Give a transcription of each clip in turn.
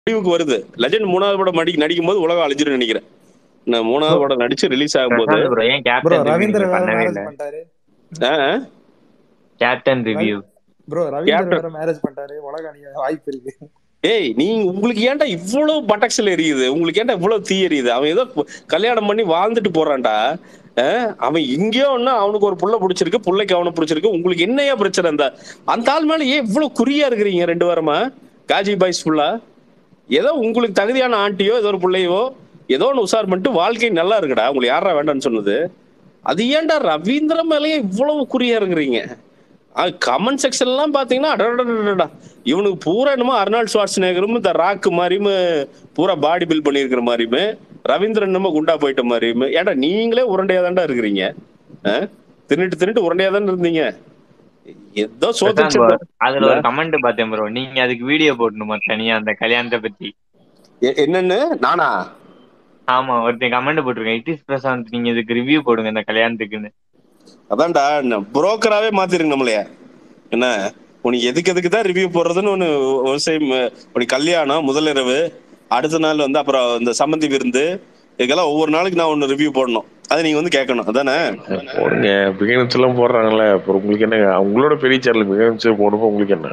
முடிவுக்கு வருது லெஜெண்ட் மூணாவது படம் நடி நடிக்கும் போது உலகம் அழிஞ்சிரும் நினைக்கிறேன் நான் மூணாவது படம் நடிச்சு ரிலீஸ் ஆகும்போது பிரசாந்த் ப்ரோ ஏன் ப்ரோ கேப்டன் ரவீந்திர ரிவ்யூ வேற பண்ணவே மேரேஜ் இல்ல பண்ணிட்டாரு ஆ, captain review bro Ravindra Captain- வேற மேரேஜ் பண்ணிட்டாரு உலக அணிய வாய்ப்பு இருக்கு ஏய் நீ உங்களுக்கு ஏன்டா இவ்வளவு பட்டாக்ஸ்ல எரியுது உங்களுக்கு ஏன்டா இவ்வளவு தீ எரியுது அவன் ஏதோ கல்யாணம் பண்ணி வாழ்ந்துட்டு போறான்டா அஹ், அவன் எங்கேயோ ஒண்ணு அவனுக்கு ஒரு புள்ள பிடிச்சிருக்கு புள்ளைக்கு அவனை பிடிச்சிருக்கு உங்களுக்கு என்னையா பிரச்சனை அந்த அந்த ஆள் மேல ஏன் இவ்வளவு குறியா இருக்கிறீங்க ரெண்டு வாரமா காஜி பாய்ஸ் ஃபுல்லா ஏதோ உங்களுக்கு தகுதியான ஆண்டியோ ஏதோ ஒரு பிள்ளையோ ஏதோ ஒன்று உசார் பண்ணிட்டு வாழ்க்கை நல்லா இருக்குடா உங்களுக்கு யாரா வேண்டாம்னு சொன்னது அது ஏன்டா ரவீந்திர மேலேயே இவ்வளவு குறியா இருக்கிறீங்க கமெண்ட் செக்ஷன் எல்லாம் பாத்தீங்கன்னா அடடடடடா இவனுக்கு பூரா என்னமோ அர்னால்ட் ஸ்வாட்ஸ்நேகரும் இந்த ராக் மாதிரியும் பூரா பாடி பில்ட் பண்ணியிருக்கிற மாதிரியுமே ரவீந்திரன் என்னமோ குண்டா போயிட்ட மாதிரியுமே ஏன்டா நீங்களே உருண்டையா தான்டா இருக்கிறீங்க ஆ? தின்னுட்டு தின்னுட்டு உருண்டையா தானே இருந்தீங்க ஏதோ பிரசாந்த் சோத்து bro, அதுல ஒரு கமெண்ட் பார்த்தேன் ப்ரோ நீங்க அதுக்கு வீடியோ போடணுமா தனியா அந்த கல்யாணத்தை பத்தி என்னன்னு நானா ஆமா ஒருத்தன் கமெண்ட் போட்டிருக்கேன் இட் இஸ் பிரசாந்த் நீங்க இதுக்கு ரிவ்யூ போடுங்க இந்த கல்யாணத்துக்குன்னு அதான்டா புரோக்கராவே மாத்திருங்க நம்மளைய என்ன உனக்கு எதுக்கு எதுக்கு தான் ரிவ்யூ போடுறதுன்னு ஒன்று ஒரு சைம் உனக்கு கல்யாணம் முதலிரவு அடுத்த நாள் வந்து அப்புறம் இந்த சம்மந்தி விருந்து இதுக்கெல்லாம் ஒவ்வொரு நாளைக்கு நான் ஒன்று ரிவ்யூ போடணும் அதை நீங்க வந்து கேட்கணும் அதானே போடுங்க பிகினர்ஸ் எல்லாம் போடுறாங்கல்ல அப்புறம் உங்களுக்கு என்ன உங்களோட பெரிய சேனல் பிகினர்ஸ் போடும்போது உங்களுக்கு என்ன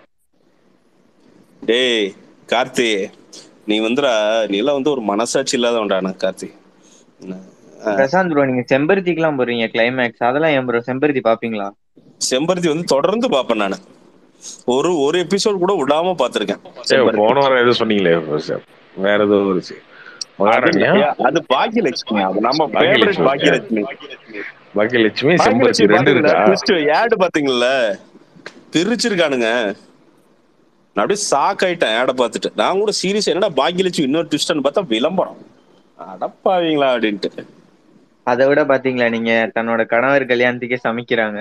டேய் கார்த்தி நீ வந்துடா நீ எல்லாம் வந்து ஒரு மனசாட்சி இல்லாதவன்டா நான் கார்த்தி என்ன? பிரசாந்த் ப்ரோ நீங்க செம்பருத்திக்கு போறீங்க கிளைமேக்ஸ் அதெல்லாம் ஏன் ப்ரோ செம்பருத்தி பாப்பீங்களா செம்பருத்தி வந்து தொடர்ந்து பார்ப்பேன் நான் ஒரு ஒரு எபிசோட் கூட விடாம பார்த்திருக்கேன் ஏய், செம்பருத்தி. போன வாரம் ஏதோ சொன்னீங்களே சார் வேற ஏதோ இருந்துச்சு மகாராணியா அது- அது பாக்கியலட்சுமி அது நம்ம பாக்கியலட்சுமி. favorite பாக்கியலட்சுமி பாக்கியலட்சுமி செம்பருத்தி பாக்கியலட்சுமி ரெண்டு இருக்கா பாத்தீங்களா ஆடு பாத்தீங்கல்ல பிரிச்சிருக்கானுங்க நான் அப்படியே ஷாக் ஆயிட்டேன் ஆடை பார்த்துட்டு நான் கூட சீரியஸ் என்னடா பாக்கியலட்சுமி இன்னொரு ட்விஸ்ட்னு பார்த்தா விளம்பரம் அடப்பாவீங்களா அப்படின்ட்டு அதை விட பாத்தீங்களா நீங்க தன்னோட கணவர் கல்யாணத்துக்கே சமைக்கிறாங்க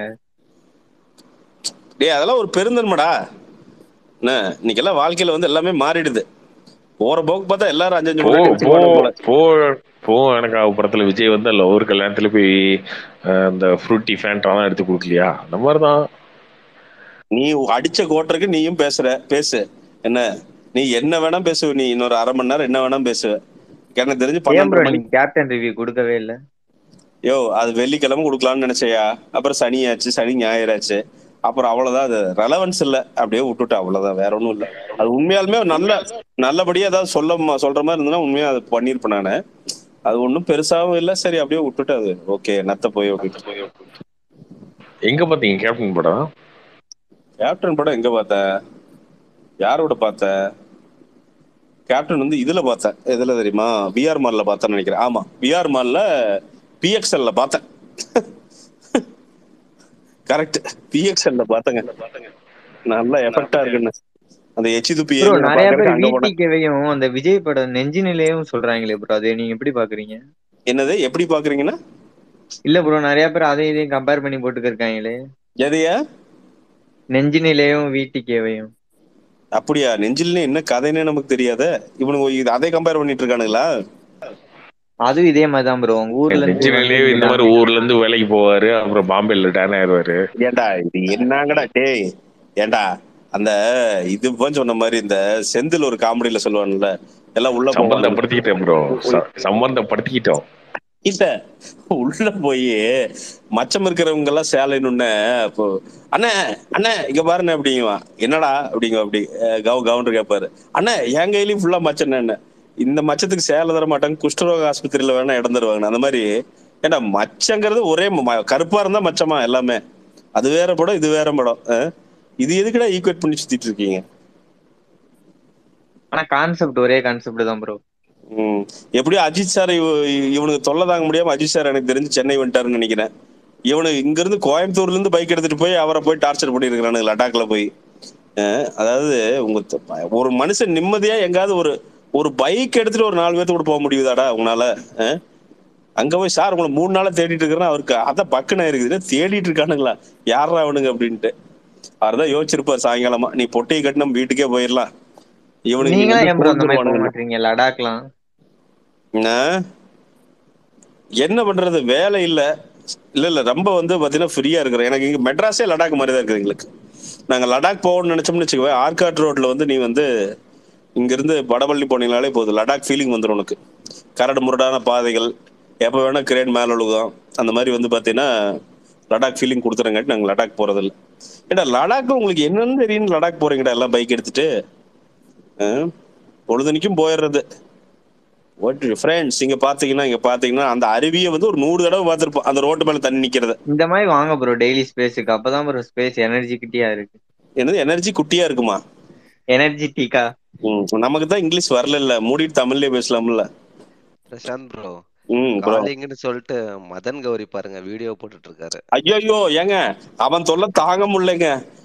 டேய் அதெல்லாம் ஒரு பெருந்தன்மைடா என்ன இன்னைக்கெல்லாம் வாழ்க்கையில வந்து எல்லாமே மாறிடுது போற போக்கு பார்த்தா எல்லாரும் அஞ்சு அஞ்சு போ முன்னாடி போ வச்சுக்குவானுங்க போல போ போ எனக்கு அவ படத்துல விஜய் வந்து அல்ல ஒரு கல்யாணத்துல போய் அஹ், அந்த ஃப்ரூட்டி ஃபேண்டாலாம் எடுத்து கொடுக்கலையா அந்த மாதிரிதான் நீ அடிச்ச கோட்டருக்கு நீயும் பேசுற பேசு என்ன நீ என்ன வேணா பேசுவ நீ இன்னொரு அரை மணி நேரம் என்ன வேணா பேசுவ எனக்கு தெரிஞ்சு ஏன் ப்ரோ பன்னெண்டு மணி நீங்க கேப்டன் ரிவ்யூ கொடுக்கவே இல்ல யோ அது வெள்ளிக்கிழமை கொடுக்கலாம்னு நினைச்சையா அப்புறம் சனியாச்சு சனி ஞாயிறாச்சு அப்புறம் அவ்வளவுதான் அது ரெலவன்ஸ் இல்ல அப்படியே விட்டுட்டு அவ்வளவுதான் வேற ஒண்ணும் இல்ல அது உண்மையாலுமே நல்ல நல்லபடியா ஏதாவது சொல்ல சொல்ற மாதிரி இருந்ததுன்னா உண்மையா அது பண்ணிருப்பேன் நானு அது ஒண்ணும் பெருசாவும் இல்ல சரி அப்படியே விட்டுட்டு அது ஓகே நத்த போய் விட்டுட்டு எங்க பாத்தீங்க கேப்டன் படம் கேப்டன் படம் எங்க பார்த்த யாரோட பார்த்த கேப்டன் வந்து இதுல பார்த்தேன் எதுல தெரியுமா விஆர் மால்ல பார்த்தேன்னு நினைக்கிறேன் ஆமா விஆர் மால்ல பிஎக்ஸ்எல்ல பார்த்தேன் கரெக்ட் பிஎக்ஸ்எல்ல பார்த்தேங்க நல்லா எஃபெக்டா இருக்குன்னு அந்த எச்சி துப்பி ப்ரோ ஏங்கலை நிறைய பார்க்கறதுக்கு பேர் அங்க போனேன் வீட்டுக்கேவையும் அந்த விஜய் படம் நெஞ்சு நிலையும் சொல்றாங்களே ப்ரோ அதை நீங்க எப்படி பாக்குறீங்க என்னது எப்படி பாக்குறீங்கன்னா இல்ல ப்ரோ நிறைய பேர் அதையும் இதையும் கம்பேர் பண்ணி போட்டுக்கிருக்காங்களே எதையா நெஞ்சு நிலையும் வீட்டுக்கேவையும் அப்படியா நெஞ்சில்னு என்ன கதைன்னு நமக்கு தெரியாத இவனுங்க இது அதை கம்பேர் பண்ணிட்டு இருக்கானுங்களா அதுவும் இதே மாதிரி தான் ப்ரோ உங்க ஊர்ல இருந்து நெஞ்சிலே வந்து இந்த மாதிரி ஊர்ல இருந்து வேலைக்கு போவாரு அப்புறம் பாம்பேல டேன் ஆயிடுவாரு ஏண்டா இது என்னங்கடா டேய் ஏண்டா அந்த இது போன்னு சொன்ன மாதிரி இந்த செந்தில் ஒரு காமெடியில சொல்லுவான்ல எல்லாம் உள்ள போவாங்க சம்பந்தப்படுத்திக்கிட்டேன் ப்ரோ சம்பந்தப்படுத்திக்கிட்டோம் இல்ல உள்ள போய் மச்சம் இருக்கிறவங்க எல்லாம் சேலைன்னு அப்போ அண்ணே அண்ணே இங்க பாருண்ணே அப்படிங்குவான் என்னடா அப்படிங்க அப்படி அஹ் கவு கவுண்டர் கேட்பாரு அண்ணே என் கையிலயும் ஃபுல்லா மச்சம் என்ன இந்த மச்சத்துக்கு சேலை தர மாட்டாங்க குஷ்டரோக ஆஸ்பத்திரியில வேணா இடம் தருவாங்க அந்த மாதிரி ஏண்டா மச்சங்கிறது ஒரே ம- கருப்பா இருந்தா மச்சமா எல்லாமே அது வேற படம் இது வேற படம் அஹ் இது எதுக்குடா ஈக்குவேட் பண்ணி சுத்திட்டு இருக்கீங்க ஆனா கான்செப்ட் ஒரே கான்செப்ட் தான் ப்ரோ ம். எப்படியும் அஜித் சார் இவனுக்கு தொல்லை தாங்க முடியாம அஜித் சார் எனக்கு தெரிஞ்சு சென்னை வந்துட்டாருன்னு நினைக்கிறேன் இவனுக்கு இங்க இருந்து கோயம்புத்தூர்ல இருந்து பைக் எடுத்துட்டு போய் அவரை போய் டார்ச்சர் பண்ணிருக்கானு லடாக்ல போய் அஹ், அதாவது உங்க த- ஒரு மனுஷன் நிம்மதியா எங்காவது ஒரு ஒரு பைக் எடுத்துட்டு ஒரு நாலு பேர்த்து கூட போக முடியுதாடா உங்களால அஹ்? அங்க போய் சார் உங்களை மூணு நாளா தேடிட்டு இருக்கிறேன் அவருக்கு அதான் பக்குன்னு இருக்குது தேடிட்டு இருக்கானுங்களா யாரா அவனுங்க அப்படின்ட்டு அவர் தான் யோசிச்சிருப்பார் சாயங்காலமா நீ பொட்டையை கட்டி நம்ம வீட்டுக்கே போயிடலாம் இவனுக்கு இங்க நீங்களா வந்து ஏன் ப்ரோ அந்த மாதிரி போக புகுந்துருவானுங்க. மாட்டீங்க லடாக்லாம் என்ன என்ன பண்றது வேலை இல்ல இல்ல இல்ல ரொம்ப வந்து பாத்தீங்கன்னா ஃப்ரீயா இருக்கிறேன் எனக்கு இங்க மெட்ராஸே லடாக் மாதிரி தான் இருக்குது எங்களுக்கு நாங்க லடாக் போகணும்னு நினைச்சோம்னு வச்சுக்கோங்க ஆர்காட் ரோட்ல வந்து நீ வந்து இங்க இருந்து வடபள்ளி போனீங்கனாலே போதும் லடாக் ஃபீலிங் வந்துடும் உனக்கு கரடு முரடான பாதைகள் எப்போ வேணா கிரேன் மேல விழுகும் அந்த மாதிரி வந்து பாத்தீங்கன்னா லடாக் ஃபீலிங் கொடுத்துறங்காட்டி நாங்க லடாக் போறதில்ல ஏடா லடாக் உங்களுக்கு என்னன்னு தெரியும் லடாக் போறீங்கடா எல்லாம் பைக் எடுத்துட்டு ஆ? பொழுதுனிக்கும் போயிடுறது ஃப்ரெண்ட்ஸ் இங்க பாத்தீங்கன்னா இங்க பாத்தீங்கன்னா அந்த அருவியை வந்து ஒரு நூறு தடவை பார்த்திருப்போம் அந்த ரோட்டு மேல தண்ணி நிக்கிறது இந்த மாதிரி வாங்க ப்ரோ டெய்லி ஸ்பேஸுக்கு அப்பதான் ப்ரோ ஸ்பேஸ் எனர்ஜிக்கிட்டியா இருக்கு என்னது எனர்ஜி குட்டியா இருக்குமா எனர்ஜிட்டிக்கா ம், நமக்கு தான் இங்கிலீஷ் வரல இல்ல மூடிட்டு தமிழ்லயே பேசலாம்ல பிரசாந்த் ப்ரோ ம் bro. காலிங்னு சொல்லிட்டு மதன் கௌரி பாருங்க வீடியோ போட்டுட்டு இருக்காரு ஐயோ ஏங்க அவன் தொல்லை தாங்க முடியலங்க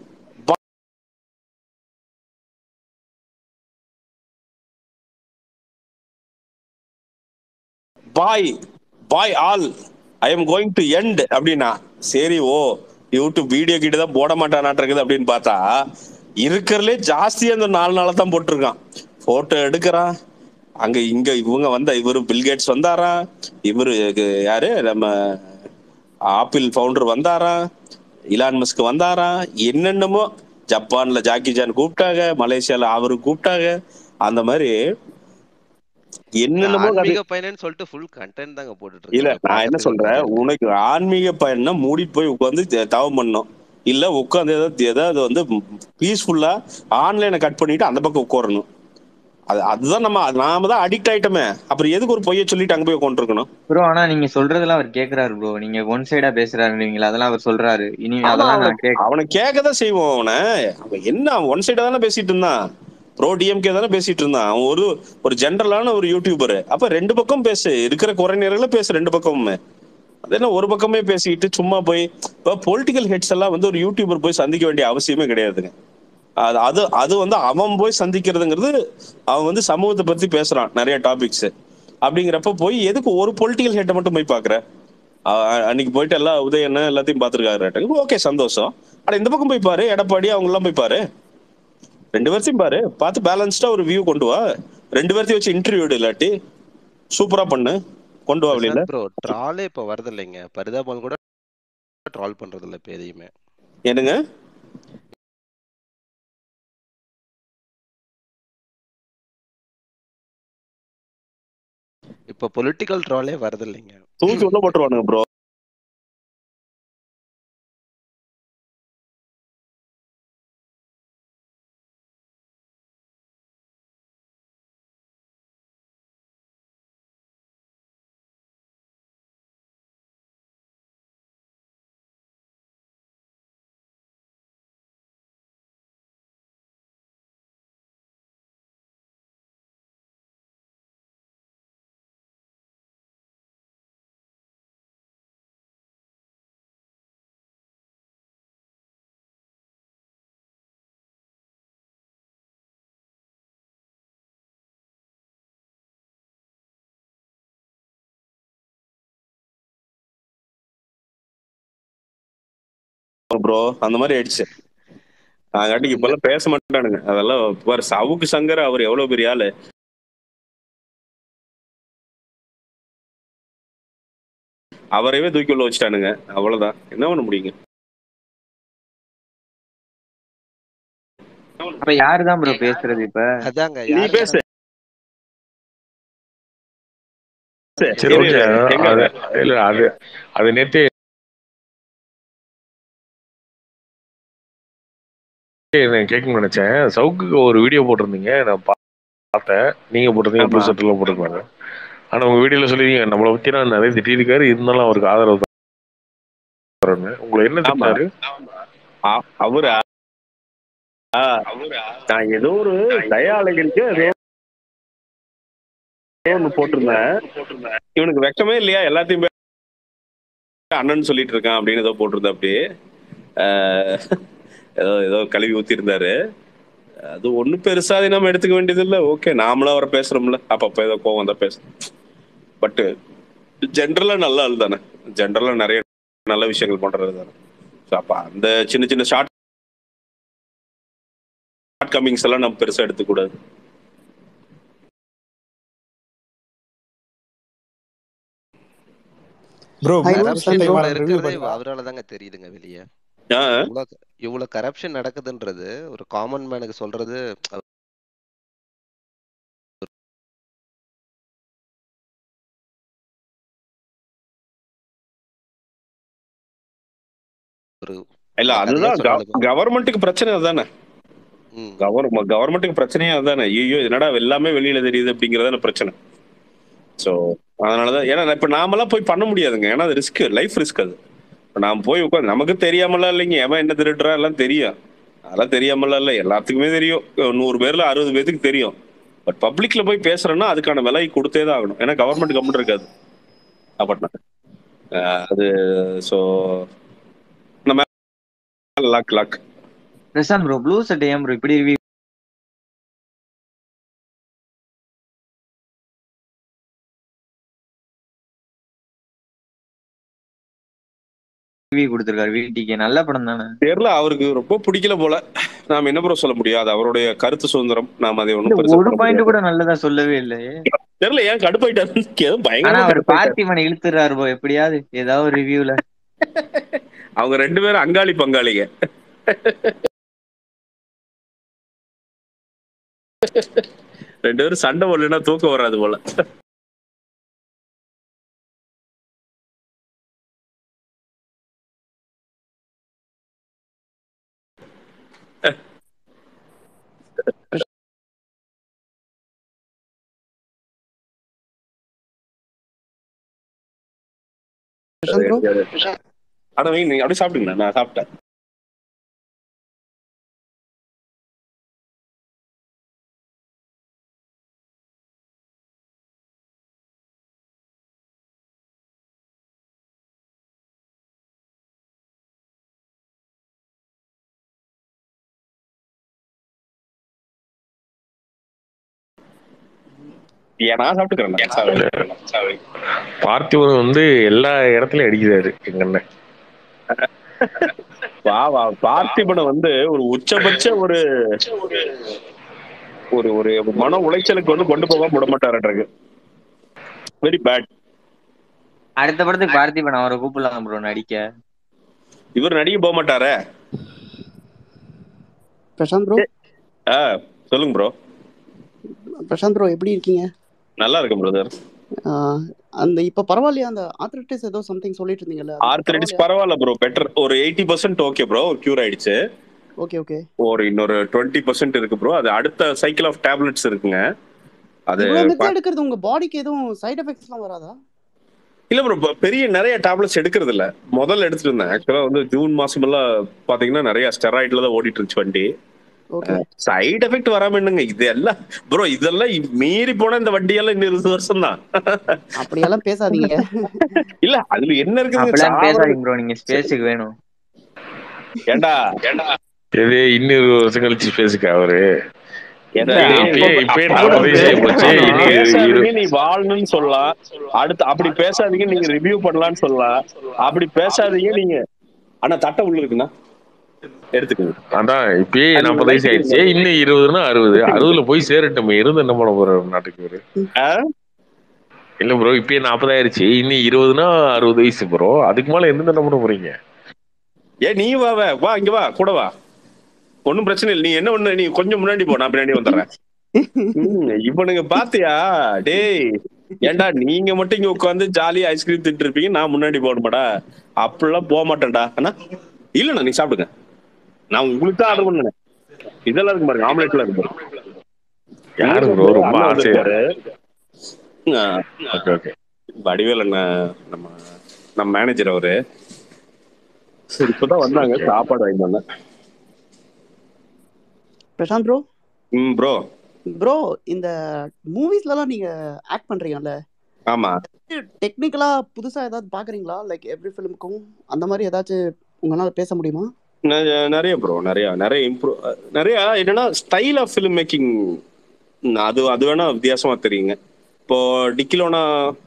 bye bye all I am going to end அப்படின்னா சரி ஓ யூடியூப் வீடியோ கிட்ட தான் போட மாட்டானாட்டிருக்குது அப்படின்னு பார்த்தா இருக்கிறதுலே ஜாஸ்தியா இந்த நாலு நாளா தான் போட்டிருக்கான் போட்டோ எடுக்கிறான் அங்க இங்க இவங்க வந்த இவரு பில்கேட்ஸ் வந்தாரா இவரு கு- யாரு நம்ம ஆப்பிள் ஃபவுண்டர் வந்தாரா இலான் மஸ்க் வந்தாரா என்னென்னமோ ஜப்பான்ல ஜாக்கி ஜான் கூப்பிட்டாங்க மலேசியால அவரு கூப்பிட்டாங்க அந்த மாதிரி என்னென்னமோ கதை ஆன்மீக பயணம்னு சொல்லிட்டு ஃபுல் கண்டென்ட் தாங்க போட்டுட்டு இல்ல இருக்காங்க நான் என்ன பார்க்கறதுக்கு சொல்றேன் கதை இருக்கு. உனக்கு ஆன்மீக பயணம்னா மூடிட்டு போய் உட்காந்து தவம் பண்ணும் இல்ல உட்காந்து ஏதாவது ஏதாவது வந்து பீஸ்ஃபுல்லா ஆன்லைனை கட் பண்ணிட்டு அந்த பக்கம் உட்காரணும் அது அதுதான் நம்ம நாம தான் அடிக்ட் ஆயிட்டோமே அப்புறம் எதுக்கு ஒரு பொய்ய சொல்லிட்டு அங்க போய் உட்காந்துருக்கணும் ப்ரோ ஆனா நீங்க சொல்றதெல்லாம் அவர் கேக்குறாரு ப்ரோ நீங்க ஒன் சைடா பேசுறாருங்களா அதெல்லாம் அவர் சொல்றாரு இனி அதெல்லாம் நான் கேட்க அவனை கேட்கதான் செய்வோம் அவனை அவன் என்ன அவன் ஒன் சைடா தானே பேசிட்டு இருந்தான் ப்ரோ டிஎம்கே தானே பேசிட்டு இருந்தான் அவன் ஒரு ஒரு ஜென்ரலான ஒரு யூடியூபர் அப்ப ரெண்டு பக்கம் பேசு இருக்கிற குறை நேரங்கள பேசு ரெண்டு பக்கமுமே அது என்ன ஒரு பக்கமே பேசிக்கிட்டு சும்மா போய் இப்போ பொலிட்டிக்கல் ஹெட்ஸ் எல்லாம் வந்து ஒரு யூடியூபர் போய் சந்திக்க வேண்டிய அவசியமே கிடையாதுங்க அது அது அது வந்து அவன் போய் சந்திக்கிறதுங்கிறது அவன் வந்து சமூகத்தை பத்தி பேசுறான் நிறைய டாபிக்ஸ் அப்படிங்கிறப்ப போய் எதுக்கு ஒரு பொலிட்டிக்கல் ஹெட்டை மட்டும் போய் பாக்குற அ- அன்னைக்கு போயிட்டு எல்லாம் உதயண்ண எல்லாத்தையும் பார்த்துருக்காரு ஓகே சந்தோஷம் ஆனா இந்த பக்கம் போய் பாரு எடப்பாடி அவங்க எல்லாம் போய் பாரு ரெண்டு பேர்த்தையும் பாரு பார்த்து பேலன்ஸ்டா ஒரு வியூ கொண்டு வா ரெண்டு பேர்த்தையும் வச்சு இன்டர்வியூ இல்லாட்டி சூப்பரா பண்ணு கொண்டு வா வெளியில பிரசாந்த் ப்ரோ ட்ராலே இப்ப வரது இல்லைங்க பரிதாபால் கூட ட்ரால் பண்றது இல்ல இப்ப எதையுமே என்னங்க இப்ப பொலிட்டிக்கல் ட்ராலே வரது இல்லைங்க தூக்கி உள்ள போட்டுருவானுங்க ப்ரோ ப்ரோ அந்த மாதிரி ஆயிடுச்சு நாங்காட்டிக்கு இப்பெல்லாம் பேச மாட்டானுங்க அதெல்லாம் பாரு சவுக்கு சங்கர் அவர் எவ்வளவு பெரிய ஆளு அவரையே தூக்கி உள்ள வச்சுட்டானுங்க அவ்வளவுதான் என்ன பண்ண முடியுங்க அப்ப யாருதான் ப்ரோ பேசுறது இப்ப அதாங்க நீ யாரு பேசு சரி இரு, ஓகே இரு, எங்க அது இல்ல அது அது நேத்தே நான் கேட்கணும்னு நினைச்சேன் சவுக்குக்கு ஒரு வீடியோ போட்டிருந்தீங்க நான் பா- பார்த்தேன் நீங்க போட்டிருந்தீங்க ஆமா. ப்ளூ ஷர்ட்லாம் போட்டிருக்காங்க ஆனா உங்க வீடியோல சொல்லிருக்கீங்க நம்மளை பத்தி நான் நிறைய திட்டிருக்காரு இருந்தாலும் அவருக்கு ஆதரவு தரேன்னு. உங்களை என்ன ஆமா. திட்டாரு அ- அவரு ஆ, நான் ஏதோ ஒரு தயாளர்களுக்கு ஏதோ ஒண்ணு போட்டிருந்தேன் இவனுக்கு வெக்கமே இல்லையா எல்லாத்தையும் போய் அண்ணன் சொல்லிட்டு இருக்கான் அப்படின்னு ஏதோ போட்டிருந்தேன் அப்படி ஆஹ், ஏதோ ஏதோ கழுவி ஊத்தி இருந்தாரு அது ஒண்ணும் பெருசா அது நம்ம எடுத்துக்க வேண்டியது இல்ல ஓகே நாமளும் அவரை பேசுறோம்ல அப்பப்ப ஏதோ கோவம் தான் பேசுறோம் பட் ஜென்ரலா நல்ல ஆள் தானே ஜென்ரலா நிறைய நல்ல விஷயங்கள் பண்றது தானே So, அப்ப அந்த சின்ன சின்ன ஷார்ட் ஷார்ட் கமிங்ஸ் எல்லாம் நம்ம பெருசா எடுத்துக்க கூடாது bro I know corruption Sandro. இவ்வளவு ரிவ்யூ இருக்கிறதே அவரால தாங்க தெரியுதுங்க வெளியே ஆ, இவ்வளவு இவ்வளவு கரப்ஷன் நடக்குதுன்றது ஒரு காமன் மேனுக்கு சொல்றது ஒரு இல்ல அந்த கதையா அதுதான் சொன்னாலுமே கவர்மெண்ட்டுக்கு பிரச்சனை அதுதானே ம் கவர் கவர்மெண்ட்டுக்கு பிரச்சனையே அதுதானே ஐயோ என்னடா எல்லாமே வெளியில தெரியுது அப்படிங்கறதான பிரச்சனை ஸோ அதனாலதான் ஏன்னா இப்ப நாமெல்லாம் போய் பண்ண முடியாதுங்க ஏன்னா அது ரிஸ்க் லைஃப் ரிஸ்க் அது இப்ப நாம போய் உட்காந்து நமக்கு தெரியாமலாம் இல்லைங்க எவன் என்ன திருடுறா எல்லாம் தெரியும் அதெல்லாம் தெரியாமலாம் இல்லை எல்லாத்துக்குமே தெரியும் நூறு பேர்ல அறுபது பேத்துக்கு தெரியும் பட் பப்ளிக்ல போய் பேசுறேன்னா அதுக்கான விலை கொடுத்தே தான் ஆகணும் ஏன்னா கவர்மெண்ட் கவர்மெண்ட் இருக்காது அப்படின்னா அஹ் அது ஸோ நம்ம லாக் லாக் பிரசாந்த் ப்ரோ ப்ளூ சட்டை ஏன் ப்ரோ இப்படி ரிவ்யூ ரிவ்யூ கொடுத்துருக்காரு வீட்டுக்கு நல்ல படம் தானே தெரியல அவருக்கு ரொம்ப பிடிக்கல போல நாம என்ன ப்ரோ சொல்ல முடியும் அது அவருடைய கருத்து சுதந்திரம் நாம அதை இல்ல, ஒன்றும் ஒரு பெருசா பாயிண்ட் கூட நல்லதா சொல்லவே இல்லையே தெரியல ஏன் கடுப்பாயிட்டாரு ஏதோ ஆனா பயங்கரமா அவர் கடுப்பாயிட்டாரு பார்த்திபனை இழுத்துறாரு ப்ரோ எப்படியாவது ஏதாவது ஒரு ரிவ்யூல அவங்க ரெண்டு பேரும் அங்காளி பங்காளிங்க ரெண்டு பேரும் சண்டை போடலன்னா தூக்கம் வராது போல பிரசாந்த் ப்ரோ ஆனா வைங்க, நீங்க அப்படியே சாப்பிடுங்க நான் சாப்பிட்டேன் ஏன் நான் சாப்பிட்டுக்கிறேன் சாரி. சாரி. பார்த்திபன் வந்து எல்லா இடத்துலயும் அடிக்கிறாரு எங்க அண்ணன் வா வா பார்த்திபனை வந்து ஒரு உச்சபட்ச ஒரு ஒரு ஒரு மன உளைச்சலுக்கு வந்து கொண்டு போகாம விட மாட்டாருன்றது வெரி பேட் அடுத்த படத்துக்கு பார்த்திபன் அவரை கூப்பிடலாம் ப்ரோ நடிக்க இவர் நடிக்க போக மாட்டாரே பிரசாந்த் ப்ரோ ஆ சொல்லுங்க ப்ரோ பிரசாந்த் ப்ரோ எப்படி இருக்கீங்க நல்லா இருக்கும் பிரதர் ஆஹ் அந்த இப்ப பரவாயில்லையா அந்த ஆர்த்ரைட்டிஸ் ஏதோ சம்திங் சொல்லிட்டு இருந்தீங்கல்ல அது ஆர்த்தரைட்டிஸ் பரவாயில்லையா பரவாயில்ல ப்ரோ பெட்டர் ஒரு eighty percent okay bro cure ஆயிடுச்சு ஓகே ஓகே ஒரு இன்னொரு டுவெண்ட்டி பர்சன்ட் இருக்கு ப்ரோ அது அடுத்த சைக்கிள் ஆஃப் டேப்லெட்ஸ் இருக்குங்க அது இவ்வளவு மெத்த ப- எடுக்கிறது உங்க பாடிக்கு எதுவும் சைடு எஃபெக்ட்ஸ் எல்லாம் வராதா இல்ல ப்ரோ பெரிய நிறைய டேப்லெட்ஸ் எடுக்கிறது இல்ல முதல்ல எடுத்துட்டு இருந்தேன் ஆக்சுவலா வந்து ஜூன் மாசம் எல்லாம் பாத்தீங்கன்னா நிறைய ஸ்டெராய்ட்ல தான் ஓடிட்டு இருந்துச்சு வண்டி ஓகே சைடு எஃபெக்ட் வராம என்னங்க இது எல்லாம் ப்ரோ இதெல்லாம் இ- மீறி போன இந்த வண்டியெல்லாம் இன்னும் இருபது வருஷம் தான் அப்படியெல்லாம் பேசாதீங்க இல்ல அதுல என்ன இருக்குதுங்க அப்படிலாம் சாவறது பேசாதீங்க ப்ரோ நீங்க ஸ்பேஸுக்கு வேணும் ஏண்டா ஏண்டா இது இன்னொரு வருஷம் கழிச்சு பேசுக்க அவரு ஏண்டா இல்ல டேய், இப்பயே அப்ப இப்பயே அப்ப நாற்பது வந்து வயசு ஆகி போச்சு அப்படி இனி இரு- பேசாதீங்க இரு- நீ வாழணும்னு சொல்லலாம் அடுத்து அப்படி பேசாதீங்க நீங்க ரிவ்யூ பண்ணலாம்னு சொல்லலாம் அப்படி பேசாதீங்க நீங்க ஆனா தட்டை உள்ள இருக்குண்ணா எடுத்துக்கோங்க அதான் இப்பயே அது நாற்பது வயசு லைட் ஆயிடுச்சு இன்னும் இருபதுன்னா அறுபது அறுபதுல போய் சேரட்டும் இருந்து என்ன பண்ண போறோம் நாட்டுக்கு இவரு ஆ? இல்ல ப்ரோ இப்பயே நாற்பதாயிருச்சு இன்னும் இருபதுனா அறுபது வயசு ப்ரோ அதுக்கு மேல எந்த என்ன பண்ண போறீங்க ஏ நீ வா வா வா இங்க வா கூட வா ஒண்ணும் பிரச்சனை இல்லை நீ என்ன ஒண்ணு நீ கொஞ்சம் முன்னாடி போ நான் பின்னாடி வந்துடுறேன் ம், இவனுங்க பாத்தியா டேய் ஏன்டா நீங்க மட்டும் இங்க உட்காந்து ஜாலியா ஐஸ்கிரீம் திட்டு இருப்பீங்க நான் முன்னாடி போகணுமாடா அப்படிலாம் போக மாட்டேன்டா அண்ணா இல்லண்ணா நீ சாப்பிடுங்க நான் உங்களுக்கு தான் ஆர்டர் பண்ணேன் இதெல்லாம் இருக்கு பாருங்க ஆம்லெட்லாம் இருக்கு பாருங்க யாரு ப்ரோ ரொம்ப அண்ணா ஆசையா வந்திருக்காரு. ஆ, ஓகே ஓகே வடிவேல் அண்ணன் நம்ம நம்ம மேனேஜர் அவரு சரி இப்பதான் வந்தாங்க சாப்பாடு வாங்கி வந்தேன் பிரசாந்த் ப்ரோ ம் ப்ரோ ப்ரோ இந்த மூவிஸ்லலாம் நீங்க ஆக்ட் பண்றீங்கல்ல ஆமா டெக்னிக்கலா புதுசா ஏதாவது பாக்குறீங்களா லைக் எவ்ரி ஃபிலிமுக்கும் அந்த மாதிரி ஏதாச்சும் உங்களால பேச முடியுமா நெ- நிறைய ப்ரோ நிறைய நிறைய இம்ப்ரூவ் நிறைய என்னன்னா ஸ்டைல் ஆஃப் ஃபிலிம் மேக்கிங் அது அது வேணா வித்தியாசமா தெரியுங்க இப்போ டிக்கிலோனா